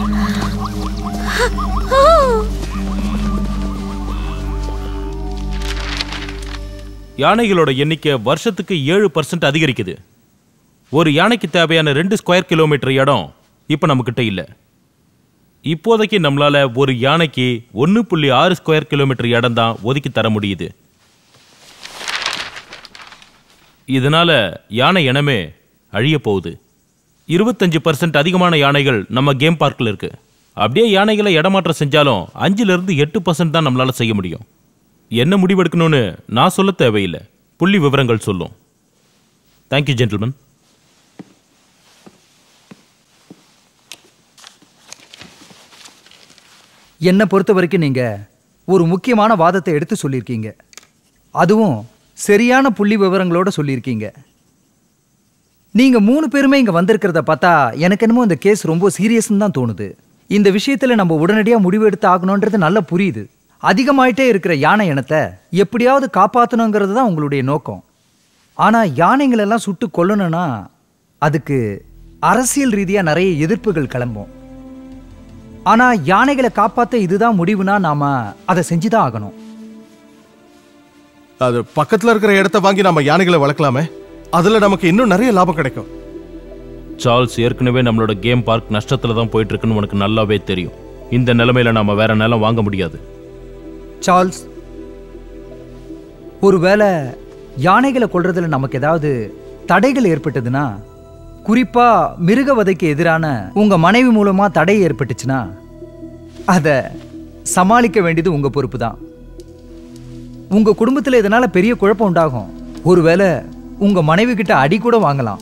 யானைகளோட எண்ணிக்கை வருஷத்துக்கு ஏழு பர்சன்ட் அதிகரிக்குது ஒரு யானைக்கு தேவையான ரெண்டு ஸ்கொயர் கிலோமீட்டர் இடம் இப்போ நம்மக்கிட்ட இல்லை இப்போதைக்கு நம்மளால ஒரு யானைக்கு ஒன்று புள்ளி ஆறு ஸ்கொயர் கிலோமீட்டர் இடம் தான் ஒதுக்கி தர முடியுது இதனால யானை இனமே அழிய போகுது இருபத்தஞ்சு பர்சன்ட் அதிகமான யானைகள் நம்ம கேம் பார்க்கில் இருக்கு அப்படியே யானைகளை இடமாற்றம் செஞ்சாலும் அஞ்சுல இருந்து எட்டு பர்சன்ட் தான் நம்மளால செய்ய முடியும் என்ன முடிவெடுக்கணும்னு நான் சொல்ல தேவையில்லை புள்ளி விவரங்கள் சொல்லும் தேங்க்யூ ஜென்டில்மன் என்னை பொறுத்த வரைக்கும் நீங்க ஒரு முக்கியமான வாதத்தை எடுத்து சொல்லியிருக்கீங்க அதுவும் சரியான புள்ளி விவரங்களோட சொல்லியிருக்கீங்க நீங்க மூணு பேருமே இங்க வந்திருக்கிறத பார்த்தா எனக்கு என்னமோ இந்த கேஸ் ரொம்ப சீரியஸ்னு தான் தோணுது இந்த விஷயத்துல நம்ம உடனடியாக முடிவு எடுத்து ஆகணுன்றது நல்லா புரியுது அதிகமாயிட்டே இருக்கிற யானை இனத்தை எப்படியாவது காப்பாற்றணுங்கிறது தான் உங்களுடைய நோக்கம் ஆனா யானைங்களெல்லாம் சுட்டு கொல்லணும்னா அதுக்கு அரசியல் ரீதியா நிறைய எதிர்ப்புகள் கிளம்பும் ஆனா யானைகளை காப்பாத்த இதுதான் முடிவுனா நாம அதை செஞ்சுதான் ஆகணும் அது பக்கத்துல இருக்கிற இடத்த வாங்கி நம்ம யானைகளை வளர்க்கலாமே அதுல நமக்கு இன்னும் நிறைய லாபம் கிடைக்கும் சார்ல்ஸ் ஏற்கனவே நம்மளோட கேம் பார்க் நஷ்டத்துல தான் போயிட்டு இருக்குன்னு உனக்கு நல்லாவே தெரியும் இந்த நிலைமையில நாம வேற நிலம் வாங்க முடியாது சார்ல்ஸ் ஒருவேளை யானைகளை கொல்றதுல நமக்கு ஏதாவது தடைகள் ஏற்பட்டதுன்னா குறிப்பா மிருக வதைக்கு எதிரான உங்க மனைவி மூலமா தடை ஏற்பட்டுச்சுன்னா அத சமாளிக்க வேண்டியது உங்க பொறுப்பு தான் உங்க குடும்பத்துல இதனால பெரிய குழப்பம் உண்டாகும் ஒருவேளை உங்க மனைவி கிட்ட அடி கூட வாங்கலாம்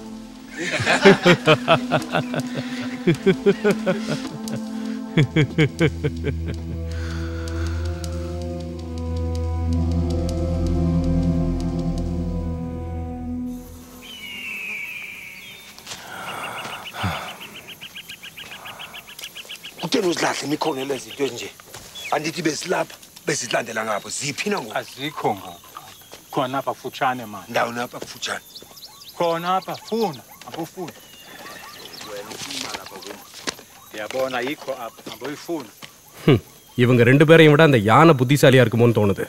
kuteni uzilahle imikhongelo ezinto ezinje andithi besilapha besizilandela ngapho ziphi na ngoku azikho ngoku khona apha futshane mani ndawoni apha kufutshane khona apha funa abufuna ndiyabona yikho apha aboyifuna ஹம், இவங்க ரெண்டு பேரையும் விட அந்த யானை புத்திசாலியா இருக்குமோன்னு தோணுது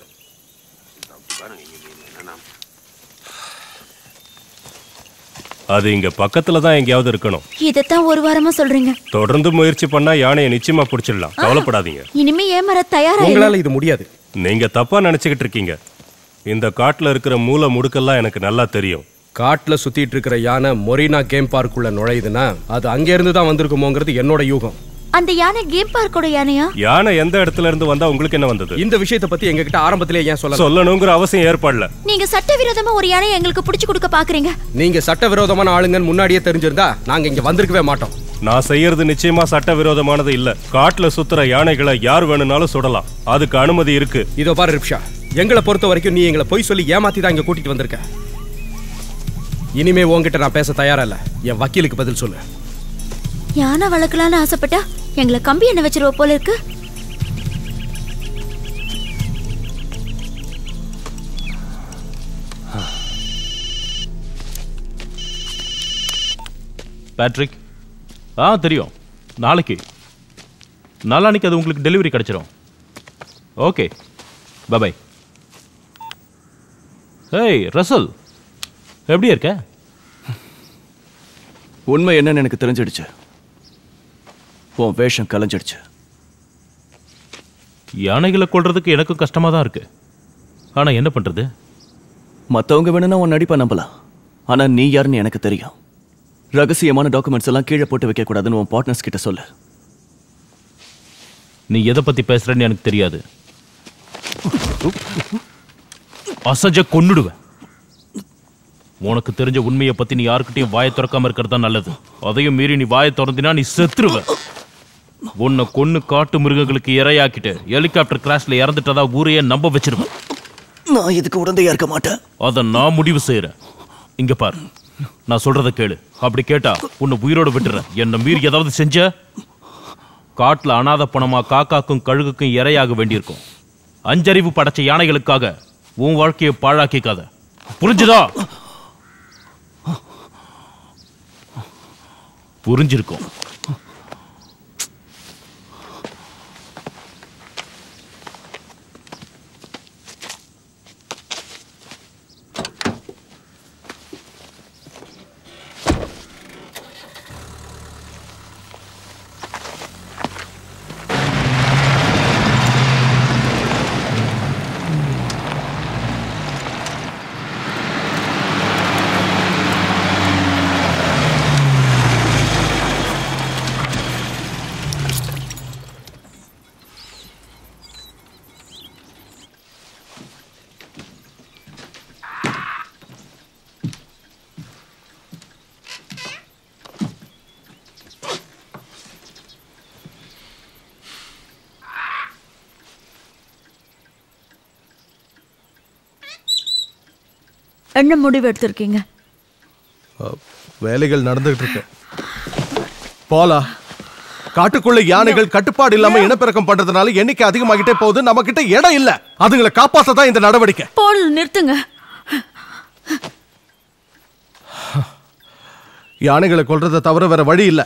அது இங்க பக்கத்துல தான் எங்கேயாவது இருக்கணும் இதைத்தான் ஒரு வாரமா சொல்றீங்க தொடர்ந்து முயற்சி பண்ணா யானையை நிச்சயமா பிடிச்சிடலாம் கவலைப்படாதீங்க இனிமே ஏமாற தயாரா இல்ல. உங்களால இது முடியாது நீங்க தப்பா நினைச்சுக்கிட்டு இருக்கீங்க இந்த காட்டுல இருக்கிற மூல முடுக்கெல்லாம் எனக்கு நல்லா தெரியும் காட்டுல சுத்திட்டு இருக்கிற யானை மொரினா கேம் பார்க்குள்ள நுழையுதுன்னா அது அங்க இருந்து தான் வந்திருக்குமோங்கிறது என்னோட யூகம் அந்த யானை கேம் பார்க்கோட யானையா யானை எந்த இடத்துல இருந்து வந்தா உங்களுக்கு என்ன வந்தது இந்த விஷயத்தை பத்தி எங்ககிட்ட ஆரம்பத்திலே ஏன் சொல்ல சொல்லணுங்கிற அவசியம் ஏற்படல நீங்க சட்டவிரோதமா ஒரு யானையை எங்களுக்கு புடிச்சு கொடுக்க பாக்குறீங்க நீங்க சட்டவிரோதமான ஆளுங்கன்னு முன்னாடியே தெரிஞ்சிருந்தா நாங்க இங்க வந்திருக்கவே மாட்டோம் நான் செய்யறது நிச்சயமா சட்டவிரோதமானது இல்ல காட்டுல சுத்துற யானைகளை யார் வேணும்னாலும் சுடலாம் அதுக்கு அனுமதி இருக்கு இதோ பாரு ரிப்ஷா எங்களை பொறுத்த வரைக்கும் நீ எங்களை பொய் சொல்லி ஏமாத்தி தான் இங்க கூட்டிட்டு வந்திருக்க இனிமே உன்கிட்ட நான் பேச தயாரா இல்ல என் வக்கீலுக்கு பதில் சொல்லு யானை வளர்க்கலாம்னு ஆசைப்பட்டா எங்களை கம்பி என்ன வச்சிருவ போல இருக்கு பேட்ரிக் ஆ தெரியும் நாளைக்கு நாளான்னைக்கு அது உங்களுக்கு டெலிவரி கிடைச்சிரும் ஓகே பை ஏய் ரசல் எப்படி இருக்க உண்மை என்னன்னு எனக்கு தெரிஞ்சிடுச்சு உன் வேஷம் கலைஞ்சிடுச்சு யானைகளை கொல்றதுக்கு எனக்கும் கஷ்டமா தான் இருக்கு ஆனா என்ன பண்றது மத்தவங்க வேணும்னா உன் நடிப்பை நம்பலாம் ஆனா நீ யாருன்னு எனக்கு தெரியும் ரகசியமான டாக்குமெண்ட்ஸ் எல்லாம் கீழே போட்டு வைக்க கூடாதுன்னு உன் பார்ட்னர்ஸ் கிட்ட சொல்லு நீ எதை பத்தி பேசுறன்னு எனக்கு தெரியாது அசஞ்ச கொன்னுடுவேன் உனக்கு தெரிஞ்ச உண்மையை பத்தி நீ யாருக்கிட்டையும் வாயை திறக்காம இருக்கிறது தான் நல்லது அதையும் மீறி நீ வாயை திறந்தினா நீ செத்துருவ உன்னை கொன்னு காட்டு மிருகங்களுக்கு இரையாக்கிட்டு ஹெலிகாப்டர் கிராஷ்ல இறந்துட்டதா ஊரையே நம்ப வச்சிருவேன் நான் இதுக்கு உடந்தையா இருக்க மாட்டேன் அதை நான் முடிவு செய்யறேன் இங்க பாரு நான் சொல்றத கேளு அப்படி கேட்டா உன்னை உயிரோட விட்டுறேன் என்ன மீறி ஏதாவது செஞ்ச காட்டுல அனாத பணமா காக்காக்கும் கழுகுக்கும் இரையாக வேண்டியிருக்கும் அஞ்சறிவு படைச்ச யானைகளுக்காக உன் வாழ்க்கையை பாழாக்கிக்காத புரிஞ்சுதா புரிஞ்சிருக்கும் என்ன முடிவு எடுத்திருக்கீங்க அஹ், வேலைகள் நடந்துகிட்டு இருக்கு போலா காட்டுக்குள்ள யானைகள் கட்டுப்பாடு இல்லாம இனப்பெருக்கம் பண்றதுனால எண்ணிக்கை அதிகமாகிட்டே போகுது நம்ம கிட்ட இடம் இல்ல அதுங்களை காப்பாத்த தான் இந்த நடவடிக்கை போடுது நிறுத்துங்க யானைகளை கொல்றதை தவிர வேற வழி இல்ல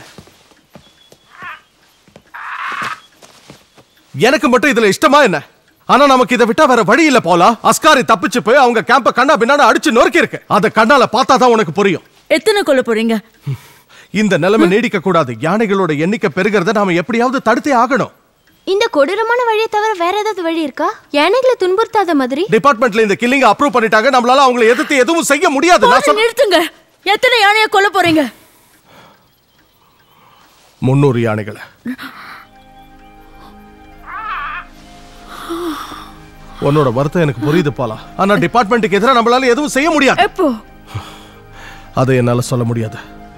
எனக்கு மட்டும் இதுல இஷ்டமா என்ன ஆனா நமக்கு இதை விட்டா வேற வழி இல்ல போலா அஸ்காரி தப்பிச்சு போய் அவங்க கேம்ப கண்ணா பின்னாடி அடிச்சு நொறுக்கி இருக்கு அதை கண்ணால பார்த்தா தான் உனக்கு புரியும் எத்தனை கொல்ல போறீங்க இந்த நிலைமை நீடிக்க கூடாது யானைகளோட எண்ணிக்கை பெருகிறத நாம எப்படியாவது தடுத்தே ஆகணும் இந்த கொடூரமான வழியை தவிர வேற ஏதாவது வழி இருக்கா யானைகளை துன்புறுத்தாத மாதிரி டிபார்ட்மெண்ட்ல இந்த கில்லிங் அப்ரூவ் பண்ணிட்டாங்க நம்மளால அவங்களை எதிர்த்து எதுவும் செய்ய முடியாது நான் போடு, சொல்ல நிறுத்துங்க எத்தனை யானையை கொல்ல போறீங்க முன்னூறு யானைகளை உன்னோட வருத்தம் எனக்கு புரியுது போலா ஆனா டிபார்ட்மெண்ட்டுக்கு எதிராக நம்மளால எதுவும் செய்ய முடியாது எப்போ அதை என்னால சொல்ல முடியாது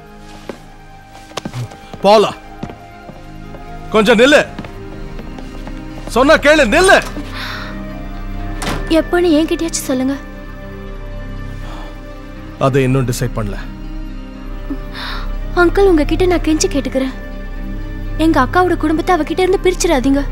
போலா கொஞ்சம் நில்லு சொன்னா கேளு நில்லு எப்போன்னு என்கிட்டயாச்சும் சொல்லுங்க அதை இன்னும் டிசைட் பண்ணல அங்கிள் உங்ககிட்ட நான் கெஞ்சி கேட்டுக்கிறேன் எங்க அக்காவோட குடும்பத்தை அவகிட்ட இருந்து பிரிச்சிடாதீங்க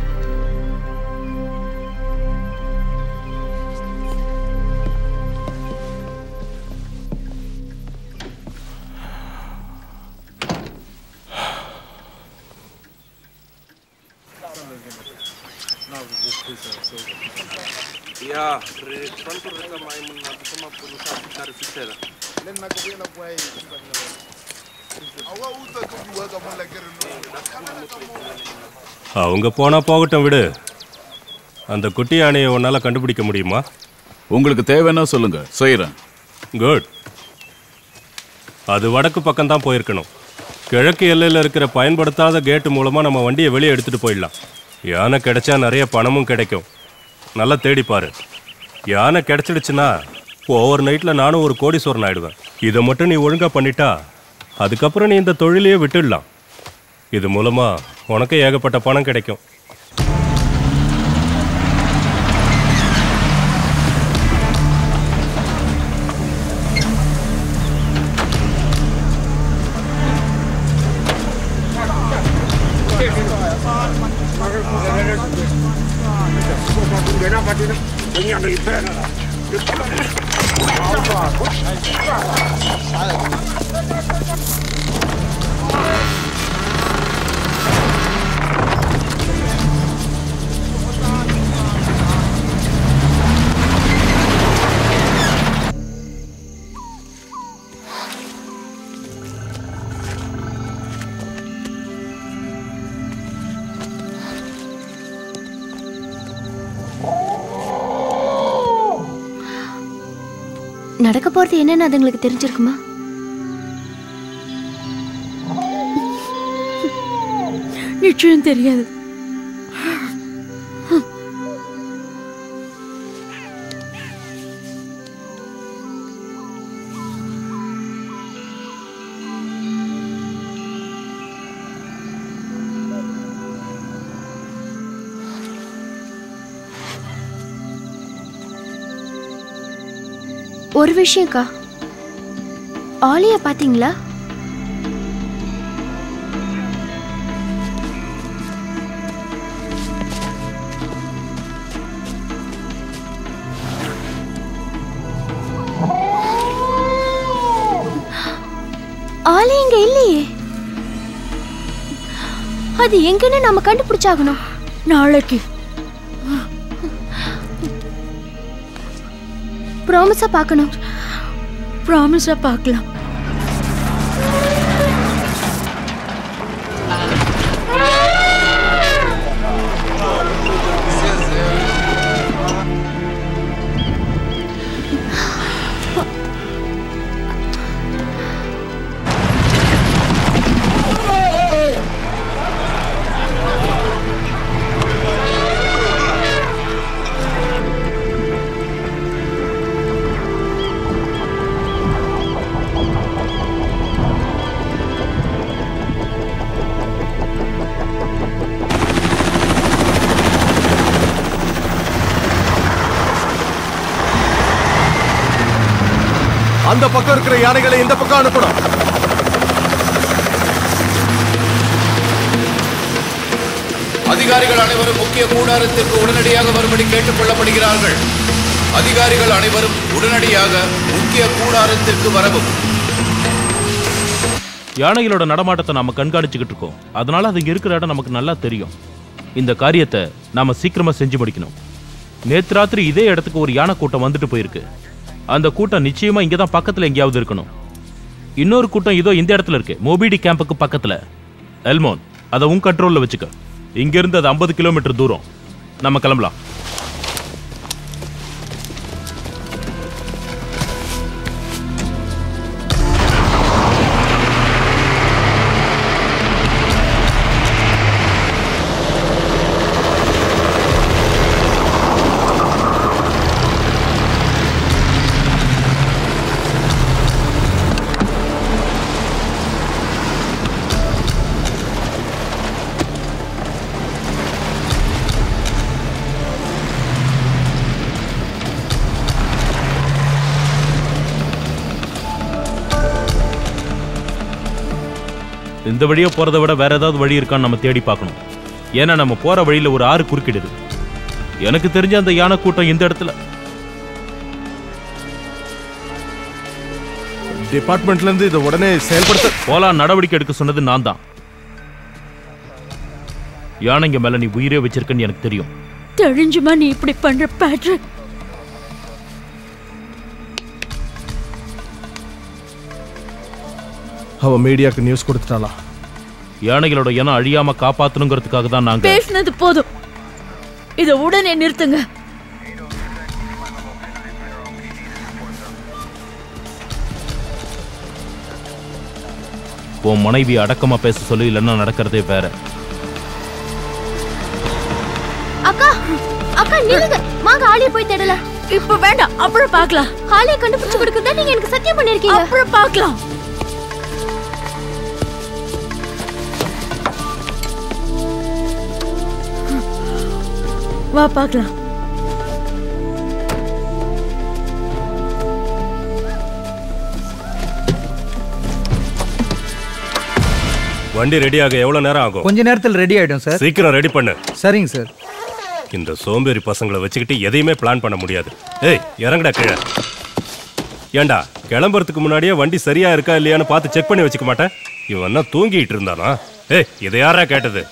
Ja, tanto reclamai na kama purusa kar fitera. அவங்க போனா போகட்டும் விடு அந்த குட்டி யானையை உன்னால கண்டுபிடிக்க முடியுமா உங்களுக்கு தேவைன்னா சொல்லுங்க செய்யறேன் குட் அது வடக்கு பக்கம் தான் போயிருக்கணும் கிழக்கு எல்லையில் இருக்கிற பயன்படுத்தாத கேட்டு மூலமா நம்ம வண்டியை வெளியே எடுத்துட்டு போயிடலாம் யானை கிடைச்சா நிறைய பணமும் கிடைக்கும் நல்லா தேடி பாரு யானை கிடைச்சிடுச்சுன்னா ஓவர் நைட்ல நானும் ஒரு கோடீஸ்வரன் ஆயிடுவேன் இதை மட்டும் நீ ஒழுங்கா பண்ணிட்டா அதுக்கப்புறம் நீ இந்த தொழிலையே விட்டுடலாம் இது மூலமா உனக்கு ஏகப்பட்ட பணம் கிடைக்கும் நடக்க போறது என்னன்னு அதுங்களுக்கு தெரிஞ்சிருக்குமா நிச்சயம் தெரியாது ஒரு விஷயம்க்கா ஆலியா பாத்தீங்களா ஆலி இங்க இல்லையே அது எங்கன்னு நம்ம கண்டுபிடிச்சாகணும் நாளைக்கு ப்ராமிஸா பார்க்கணும் ப்ராமிஸா பார்க்கலாம் ஆ அந்த பக்கம் இருக்கிற யானைகளை இந்த பக்கம் அனுப்பணும் அதிகாரிகள் அனைவரும் முக்கிய கூடாரத்திற்கு உடனடியாக வரும்படி கேட்டுக் கொள்ளப்படுகிறார்கள் அதிகாரிகள் அனைவரும் உடனடியாக முக்கிய கூடாரத்திற்கு வரவும் யானைகளோட நடமாட்டத்தை நாம கண்காணிச்சுக்கிட்டு இருக்கோம் அதனால அது இங்க இருக்கிற இடம் நமக்கு நல்லா தெரியும் இந்த காரியத்தை நாம சீக்கிரமா செஞ்சு முடிக்கணும் நேத்து ராத்திரி இதே இடத்துக்கு ஒரு யானை கூட்டம் வந்துட்டு போயிருக்கு அந்த கூட்டம் நிச்சயமா இங்க தான் பக்கத்துல எங்கேயாவது இருக்கணும் இன்னொரு கூட்டம் இதோ இந்த இடத்துல இருக்கு மோபிடி கேம்புக்கு பக்கத்துல எல்மோன் அதை உன் கண்ட்ரோல்ல வச்சுக்க இங்க இருந்து அது ஐம்பது கிலோமீட்டர் தூரம் நம்ம கிளம்பலாம் இந்த வழியா போறதை விட வேற ஏதாவது வழி இருக்கான்னு நம்ம தேடி பார்க்கணும் ஏன்னா நம்ம போற வழியில ஒரு ஆறு குறுக்கிடுது எனக்கு தெரிஞ்ச அந்த யானை கூட்டம் இந்த இடத்துல டிபார்ட்மெண்ட்ல இருந்து இதை உடனே செயல்படுத்த போலாம் நடவடிக்கை எடுக்க சொன்னது நான் தான் யானைங்க மேல நீ உயிரே வச்சிருக்கன்னு எனக்கு தெரியும் தெரிஞ்சுமா நீ இப்படி பண்ற பேட்ரிக் அவ மீடியாக்கு நியூஸ் கொடுத்துட்டாளா யானைகளோட இனம் அழியாம காப்பாத்தணுங்கிறதுக்காக தான் நாங்க பேசினது போதும் இத உடனே நிறுத்துங்க உன் மனைவி அடக்கமா பேச சொல்லி இல்லைன்னா நடக்கிறதே வேற அக்கா அக்கா நில்லுங்க வாங்க ஆலிய போய் தேடலாம் இப்ப வேண்டாம் அப்புறம் பார்க்கலாம் ஆலிய கண்டுபிடிச்சு கொடுக்கறதா நீங்க எனக்கு சத்தியம் பண்ணிருக்கீங்க அப்புறம் பார்க்கலாம் வா பார்க்கலாம் வண்டி ரெடியாக எவ்வளவு நேரம் ஆகும் கொஞ்ச நேரத்தில் ரெடி ஆயிடும் சார் சீக்கிரம் ரெடி பண்ணு சரிங்க சார் இந்த சோம்பேறி பசங்களை வச்சுக்கிட்டு எதையுமே பிளான் பண்ண முடியாது ஏய் இறங்குடா கீழே ஏண்டா கிளம்புறதுக்கு முன்னாடியே வண்டி சரியா இருக்கா இல்லையான்னு பார்த்து செக் பண்ணி வச்சுக்க மாட்டேன் இவன் என்ன தூங்கிட்டு இருந்தானா ஏய் இதை யாரா கேட்டது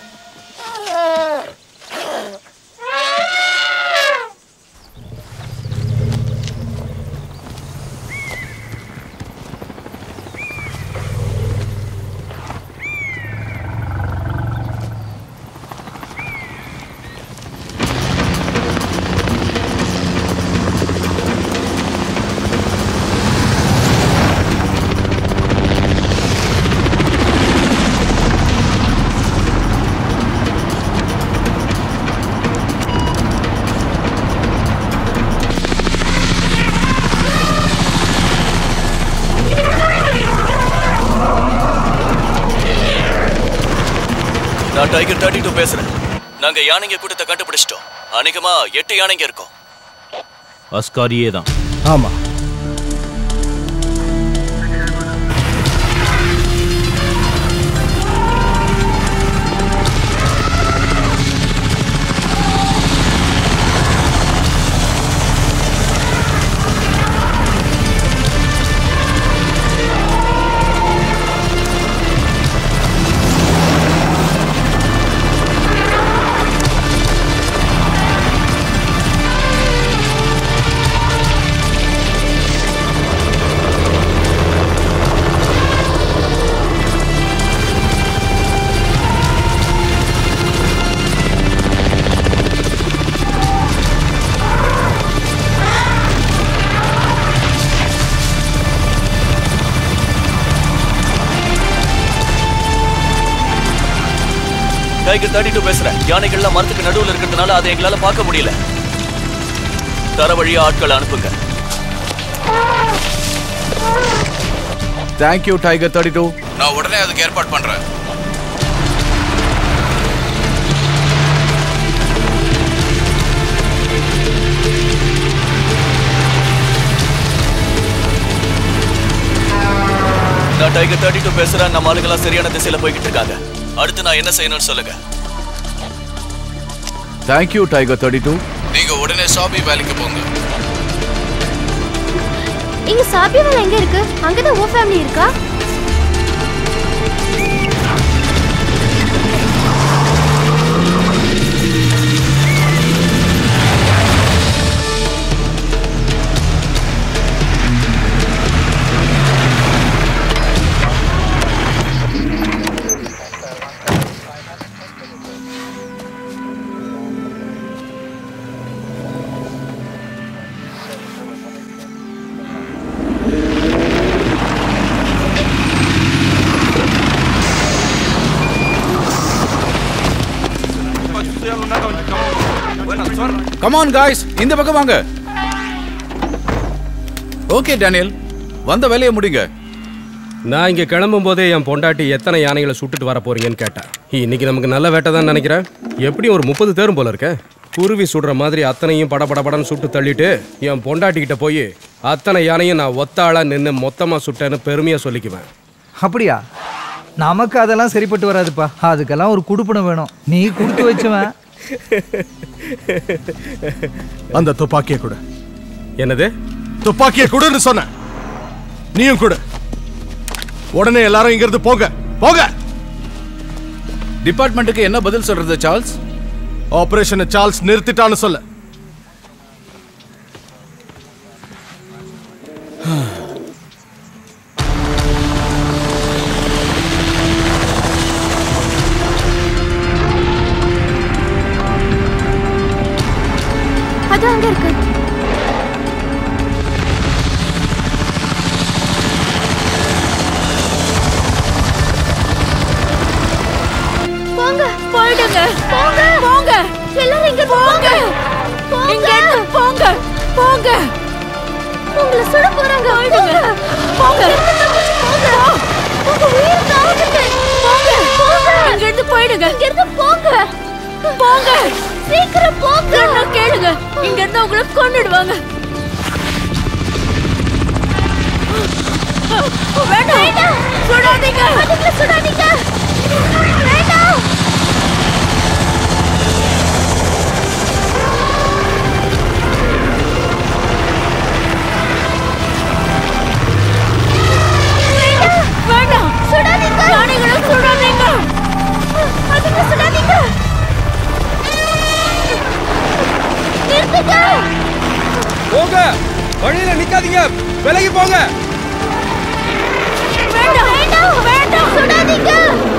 நான் டைகர் தேர்ட்டி டூ பேசுறேன் நாங்க யானைங்க கூட்டத்தை கண்டுபிடிச்சிட்டோம் அநேகமா எட்டு யானைங்க இருக்கோம் அஸ்காரியே தான் ஆமா டைகர் தேர்ட்டி டூ பேசுறேன் யானைகள்லாம் மரத்துக்கு நடுவுல இருக்கிறதுனால அதை எங்களால பார்க்க முடியல தர வழியா ஆட்களை அனுப்புங்க தேங்க்யூ டைகர் தேர்ட்டி டூ நான் உடனே அதுக்கு ஏற்பாடு பண்றேன் நான் டைகர் தேர்ட்டி டூ பேசுறேன் நம்ம ஆளுங்கெல்லாம் சரியான திசையில போய்கிட்டு இருக்காங்க அடுத்து நான் என்ன செய்யணும்னு சொல்லுங்க தேங்க்யூ டைகர் தேர்ட்டி டூ நீங்க உடனே சாபி வேலைக்கு போங்க இங்க சாபியவல் எங்க இருக்கு அங்கதான் உன் ஃபேமிலி இருக்கா கமான் காய்ஸ் இந்த பக்கம் வாங்க ஓகே டேனியல் வந்த வேலையை முடிங்க நான் இங்க கிளம்பும் போதே என் பொண்டாட்டி எத்தனை யானைகளை சுட்டுட்டு வர போறீங்கன்னு கேட்டேன் இன்னைக்கு நமக்கு நல்ல வேட்டை தான் நினைக்கிறேன் எப்படியும் ஒரு முப்பது தேரும் போல இருக்க குருவி சுடுற மாதிரி அத்தனையும் பட பட படன்னு சுட்டு தள்ளிட்டு என் பொண்டாட்டி கிட்ட போய் அத்தனை யானையும் நான் ஒத்தாளா நின்று மொத்தமா சுட்டேன்னு பெருமையா சொல்லிக்குவேன் அப்படியா நமக்கு அதெல்லாம் சரிப்பட்டு வராதுப்பா அதுக்கெல்லாம் ஒரு குடுப்பணம் வேணும் நீ கொடுத்து வச்சுவன் அந்த துப்பாக்கியை கொடு என்னது துப்பாக்கியை கொடுன்னு சொன்னேன் நீயும் கொடு உடனே எல்லாரும் இங்க இருந்து போங்க போங்க டிபார்ட்மெண்ட்டுக்கு என்ன பதில் சொல்றது சார்ல்ஸ் ஆபரேஷனை சார்ல்ஸ் நிறுத்திட்டான்னு சொல்ல அது அங்க இருக்கு போங்க போயிடுங்க போங்க போங்க எல்லாரும் இங்க போங்க இங்க போங்க போங்க உங்களை சுட போறாங்க போயிடுங்க போங்க போங்க உங்க உயிர் தாவுதுங்க போங்க போங்க இங்க இருந்து போயிடுங்க இங்க இருந்து போங்க போங்க சீக்கிரம் போங்க நான் கேளுங்க இங்க இருந்து உங்களை கொன்னுடுவாங்க வேண்டாம் சுடாதீங்க அதுங்களை சுடாதீங்க வேண்டாம் வேண்டாம், வேண்டாம் சுடாதீங்க யானைகளை சுடாதீங்க அதுங்களை சுடாதீங்க நிறுத்துங்க போங்க வழியில நிக்காதீங்க விலகி போங்க வேண்டாம் வேண்டாம் வேண்டாம் சுடாதீங்க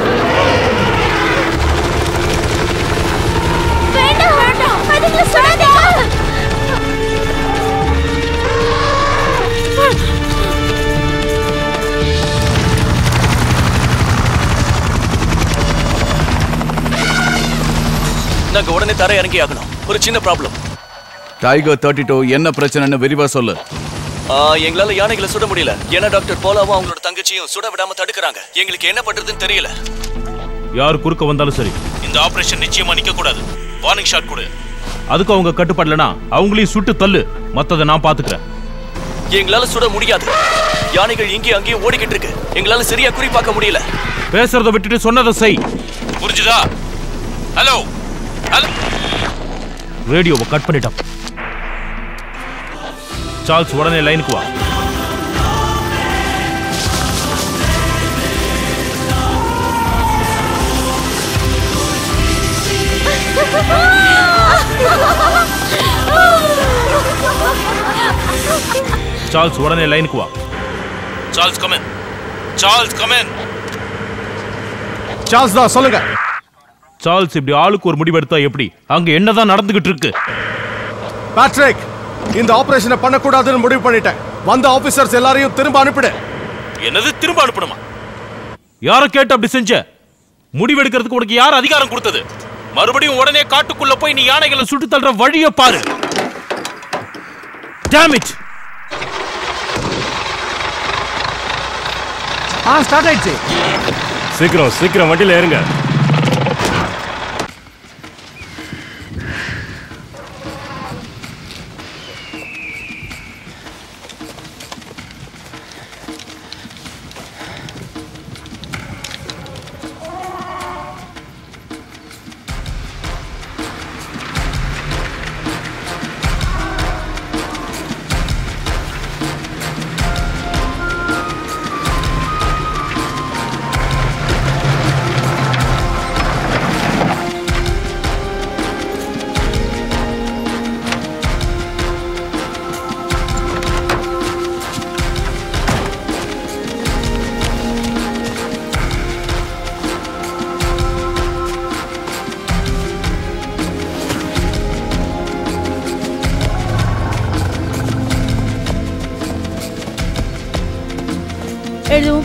வேண்டாம் வேண்டாம் அதுங்களை சுடாதீங்க நாங்க உடனே தர இறங்கி ஆகணும் ஒரு சின்ன ப்ராப்ளம் டைகர் தேர்ட்டி டூ என்ன பிரச்சனைன்னு விரிவா சொல்லு எங்களால யானைகளை சுட முடியல ஏன்னா டாக்டர் போலாவும் அவங்களோட தங்கச்சியும் சுட விடாம தடுக்கிறாங்க எங்களுக்கு என்ன பண்றதுன்னு தெரியல யார் குறுக்க வந்தாலும் சரி இந்த ஆபரேஷன் நிச்சயமா நிக்க கூடாது வார்னிங் ஷாட் கொடு அதுக்கு அவங்க கட்டுப்படலனா அவங்களையும் சுட்டு தள்ளு மத்ததை நான் பாத்துக்கிறேன் எங்களால சுட முடியாது யானைகள் இங்கேயும் அங்கேயும் ஓடிக்கிட்டு இருக்கு எங்களால சரியா குறி பார்க்க முடியல பேசுறத விட்டுட்டு சொன்னதை செய் புரிஞ்சுதா ஹலோ ஹலோ ரேடியோவை கட் பண்ணிட்டான் சார்ல்ஸ் உடனே லைனுக்கு வா சார்ல்ஸ் உடனே லைனுக்கு வா Charles come on Charles come on Charles தான் சொல்லுங்க சார்ல்ஸ் இப்படி ஆளுக்கு ஒரு முடிவெடுத்தா எப்படி அங்க என்னதான் நடந்துகிட்டு இருக்கு பேட்ரிக் இந்த ஆபரேஷனை பண்ணக்கூடாதுன்னு முடிவு பண்ணிட்டேன் வந்த ஆபீசர்ஸ் எல்லாரையும் திரும்ப அனுப்பிடு என்னது திரும்ப அனுப்பணுமா யார கேட்டு அப்படி செஞ்ச முடிவெடுக்கிறதுக்கு உனக்கு யார் அதிகாரம் கொடுத்தது மறுபடியும் உடனே காட்டுக்குள்ள போய் நீ யானைகளை சுட்டு தள்ளுற வழியை பாரு டேமிட் ஆ ஸ்டார்ட் ஆயிடுச்சு சீக்கிரம் சீக்கிரம் வண்டியில ஏறுங்க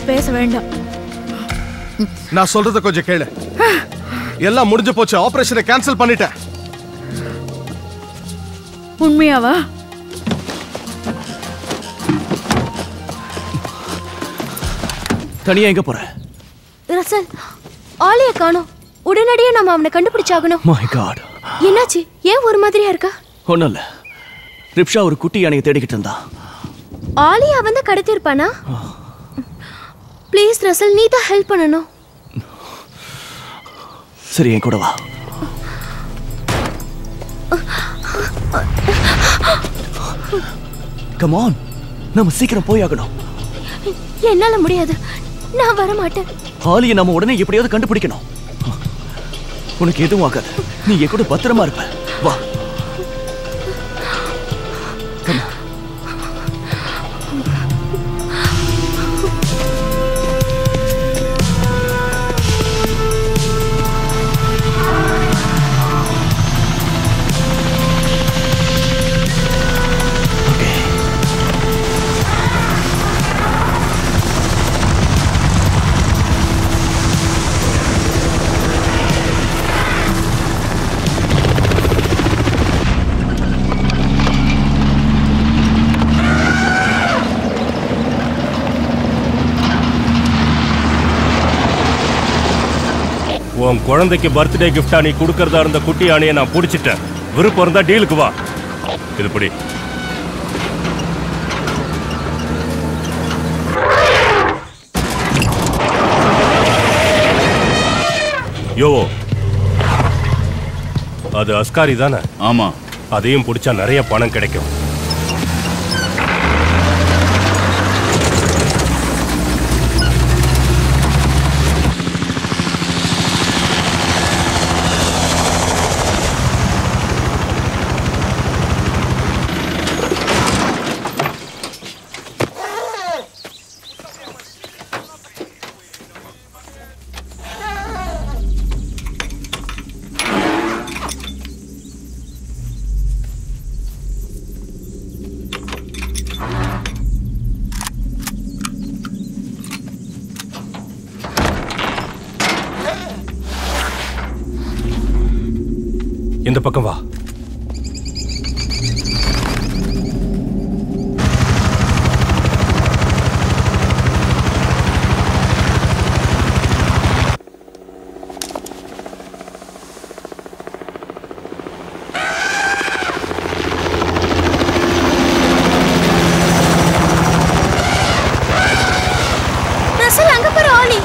பேச வேண்டாம் நான் சொல்றத கொஞ்சம் கேளு எல்லாம் முடிஞ்சு போச்சு ஆபரேஷனை கேன்சல் பண்ணிட்டேன் உண்மையாவா தனியா எங்க போற ரசல் ஆலிய காணோம் உடனடியே நம்ம அவனை கண்டுபிடிச்சாகணும் மை காட் என்னாச்சு ஏன் ஒரு மாதிரியா இருக்கா ஒண்ணும் இல்ல ரிப்ஷா ஒரு குட்டி யானையை தேடிக்கிட்டு இருந்தா ஆலியா அவன் தான் கடத்திருப்பானா ப்ளீஸ் ரசல் நீ தான் ஹெல்ப் பண்ணணும் சரி என் கூட வா கம் ஆன் நம்ம சீக்கிரம் போய் ஆகணும் என்னால முடியாது நான் வர மாட்டேன் ஆலியை நம்ம உடனே எப்படியாவது கண்டுபிடிக்கணும் உனக்கு எதுவும் ஆகாது நீ என் கூட பத்திரமா இருப்ப வா Come on. உன் குழந்தைக்கு பர்த்டே கிஃப்டா நீ கொடுக்கறதா இருந்த குட்டி யானையை நான் பிடிச்சிட்டேன் விருப்பம் இருந்தா டீலுக்கு வா இது படி யோ அது அஸ்காரி தானே ஆமா அதையும் பிடிச்சா நிறைய பணம் கிடைக்கும் இந்த பக்கம் வா ரசல் அங்க பாரு ஆலி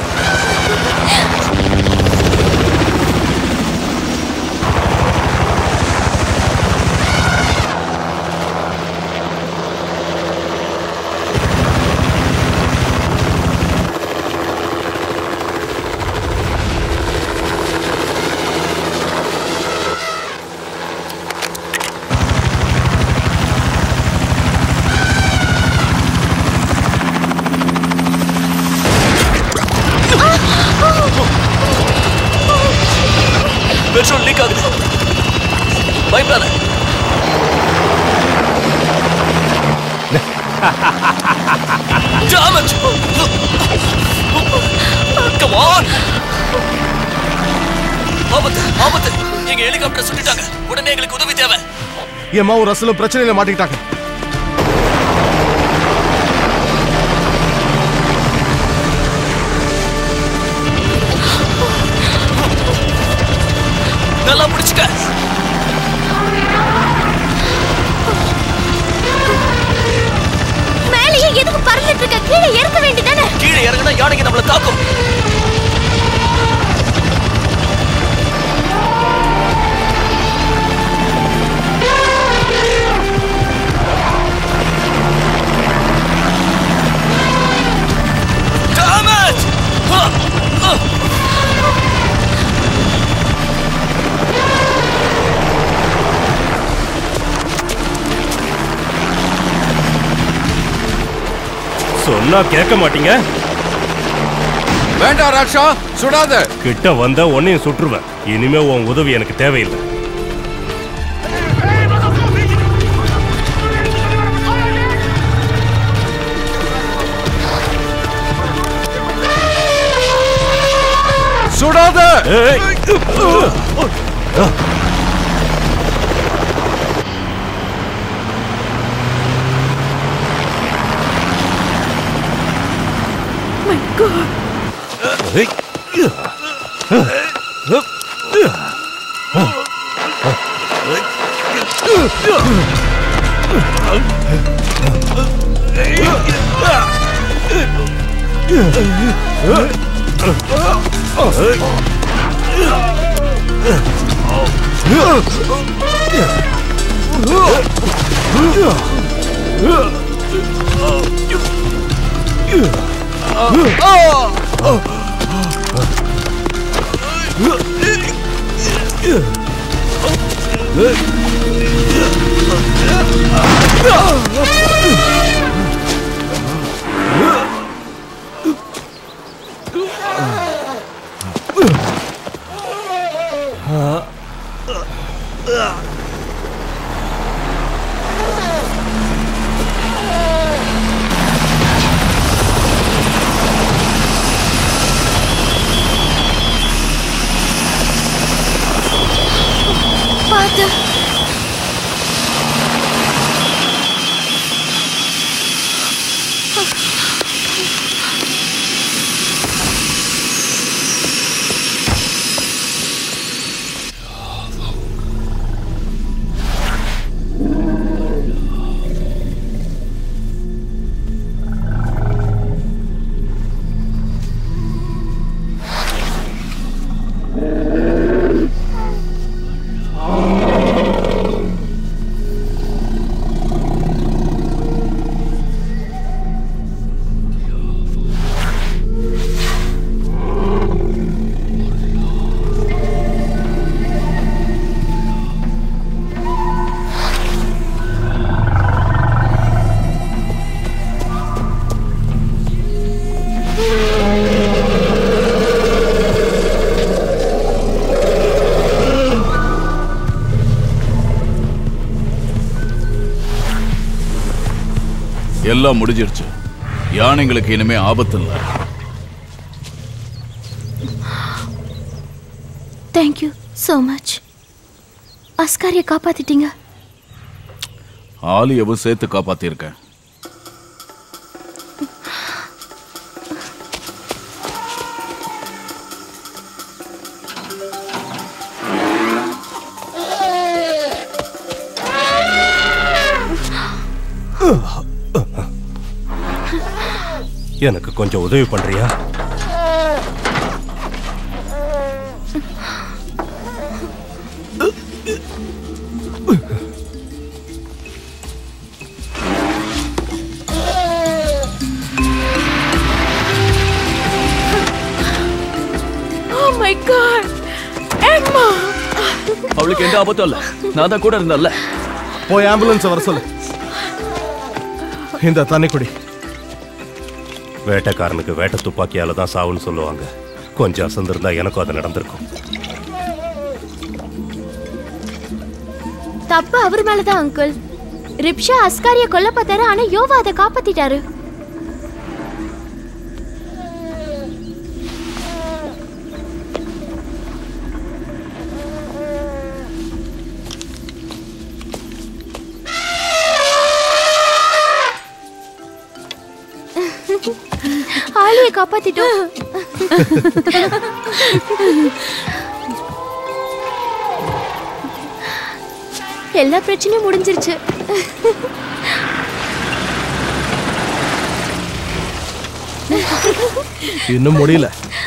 பெட்ரோல் லீக் ஆகுது பயப்படாத Damn it! Come on! ஆபத்து ஆபத்து எங்க ஹெலிகாப்டர் சுட்டுட்டாங்க உடனே எங்களுக்கு உதவி தேவை என் ஒரு ரசலும் பிரச்சனையில மாட்டிக்கிட்டாங்க நல்லா பிடிச்சுக்க மேலேயே எதுக்கு பறந்துட்டு இருக்க கீழே இறக்க வேண்டியதானே கீழே இறங்கினா யானைக்கு நம்மள தாக்கும் Damn it! Ah! Ah! சொன்னா கேட்க மாட்டீங்க வேண்டாம் ராட்சா சுடாத கிட்ட வந்தா உன்னையும் சுற்றுவேன் இனிமே உன் உதவி எனக்கு தேவையில்லை சுடாத My God. பார்த்து எல்லாம் முடிஞ்சிருச்சு யானைங்களுக்கு இனிமே ஆபத்து இல்லை தேங்க்யூ ஸோ மச் அஸ்காரியை காப்பாத்திட்டீங்க ஆலியவும் சேர்த்து காப்பாத்திருக்கேன் எனக்கு கொஞ்சம் உதவி பண்றியா Oh my god! Emma! அவளுக்கு எந்த ஆபத்தும் இல்ல நான் தான் கூட இருந்தேன்ல போய் ஆம்புலன்ஸ் வர சொல்லு இந்த தண்ணி குடி வேட்டைக்காரனுக்கு வேட்டை துப்பாக்கியால தான் சாவுன்னு சொல்லுவாங்க கொஞ்சம் அசந்திருந்தா எனக்கும் அது நடந்திருக்கும் தப்பு அவர் மேலதான் அங்கிள் ரிப்ஷா அஸ்காரிய கொல்ல பார்த்தாரு ஆனா யோவா அதை காப்பாத்திட்டாரு ஆலியை காப்பாத்திட்டோம் எல்லா பிரச்சனையும் முடிஞ்சிருச்சு இன்னும் முடியல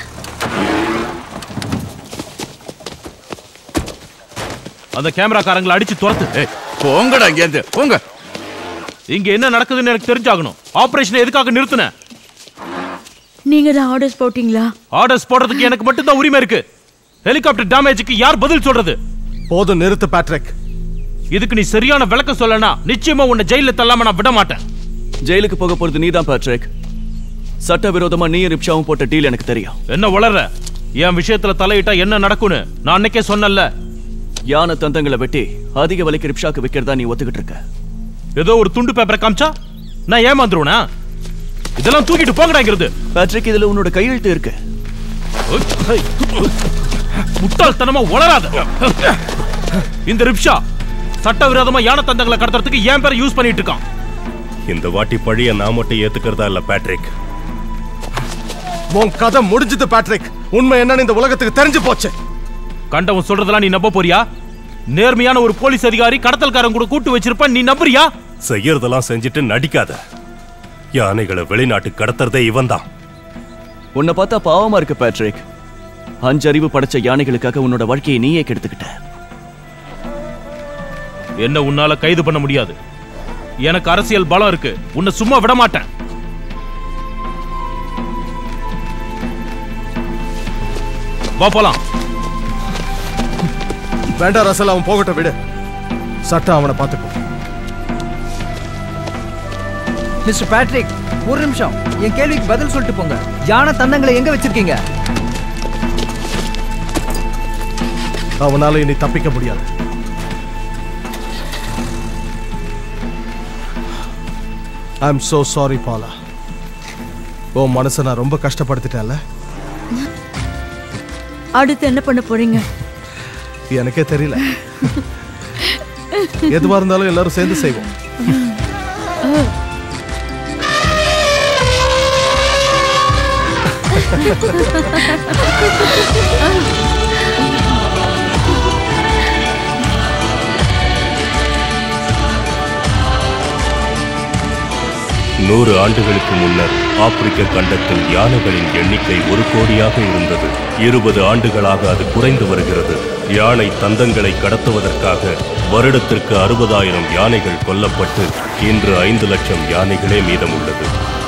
அந்த கேமராக்காரங்களை அடிச்சு துரத்து போங்கடா இங்கேருந்து போங்க இங்க என்ன நடக்குதுன்னு எனக்கு தெரிஞ்சாகணும் ஆபரேஷன் எதுக்காக நிறுத்தின நீங்க தான் ஆர்டர்ஸ் போட்டீங்களா ஆர்டர்ஸ் போடுறதுக்கு எனக்கு மட்டும்தான் உரிமை இருக்கு ஹெலிகாப்டர் டேமேஜுக்கு யார் பதில் சொல்றது போதும் நிறுத்து பேட்ரிக் இதுக்கு நீ சரியான விளக்கம் சொல்லனா நிச்சயமா உன்னை ஜெயில தள்ளாம நான் விட மாட்டேன் ஜெயிலுக்கு போக போறது நீதான் பேட்ரிக் சட்டவிரோதமா நீ ரிப்ஷாவும் போட்ட டீல் எனக்கு தெரியும் என்ன வளர்ற என் விஷயத்துல தலையிட்டா என்ன நடக்கும்னு நான் அன்னைக்கே சொன்னேன்ல யானை தந்தங்களை வெட்டி அதிக விலைக்கு ரிப்ஷாக்கு விற்கிறதா நீ ஒத்துக்கிட்டு இருக்க ஏதோ ஒரு துண்டு பேப்பரை காமிச்சா நான் ஏமாந்துருவனா இதெல்லாம் தூக்கிட்டு போங்கடாங்கிறது பேட்ரிக் இதுல உன்னோட கையெழுத்து இருக்கு முட்டாள்தனமா உளராத இந்த ரிப்ஷா சட்டவிரோதமா யானை தந்தங்களை கடத்துறதுக்கு என் பேரை யூஸ் பண்ணிட்டு இருக்கான் இந்த வாட்டி பழிய நான் மட்டும் ஏத்துக்கிறதா இல்ல பேட்ரிக் உன் கதை முடிஞ்சது பேட்ரிக் உண்மை என்னன்னு இந்த உலகத்துக்கு தெரிஞ்சு போச்சு கண்டவன் சொல்றதெல்லாம் நீ நம்ப போறியா நேர்மையான ஒரு போலீஸ் அதிகாரி கடத்தல்காரன் கூட கூட்டு வச்சிருப்ப நீ நம்புறியா செய்யறதெல்லாம் செஞ்சுட்டு நடிக்காத யானைகளை வெளிநாட்டுக்கு கடத்துறதே இவன்தான் உன்னை பார்த்தா பாவமா இருக்கு பேட்ரிக் அஞ்சறிவு படைச்ச யானைகளுக்காக உன்னோட வாழ்க்கையை நீயே கெடுத்துக்கிட்ட என்ன உன்னால கைது பண்ண முடியாது எனக்கு அரசியல் பலம் இருக்கு உன்னை சும்மா விட மாட்டேன் வா போலாம் வேண்டாம் ரசல் அவன் போகட்டும் விடு சட்டம் அவனை பார்த்துக்கும் மிஸ்டர் பேட்ரிக் ஒரு நிமிஷம் என் கேள்விக்கு பதில் சொல்லிட்டு போங்க யானை தந்தங்களை எங்க வச்சிருக்கீங்க அவனால இனி தப்பிக்க முடியாது I am so sorry Bala உன் மனசை நான் ரொம்ப கஷ்டப்படுத்திட்டேன்ல அடுத்து என்ன பண்ண போறீங்க எனக்கே தெரியல எதுவா இருந்தாலும் எல்லாரும் சேர்ந்து செய்வோம் நூறு ஆண்டுகளுக்கு முன்னர் ஆப்பிரிக்க கண்டத்தில் யானைகளின் எண்ணிக்கை ஒரு கோடியாக இருந்தது இருபது ஆண்டுகளாக அது குறைந்து வருகிறது யானை தந்தங்களை கடத்துவதற்காக வருடத்திற்கு அறுபதாயிரம் யானைகள் கொல்லப்பட்டு இன்று ஐந்து லட்சம் யானைகளே மீதமுள்ளது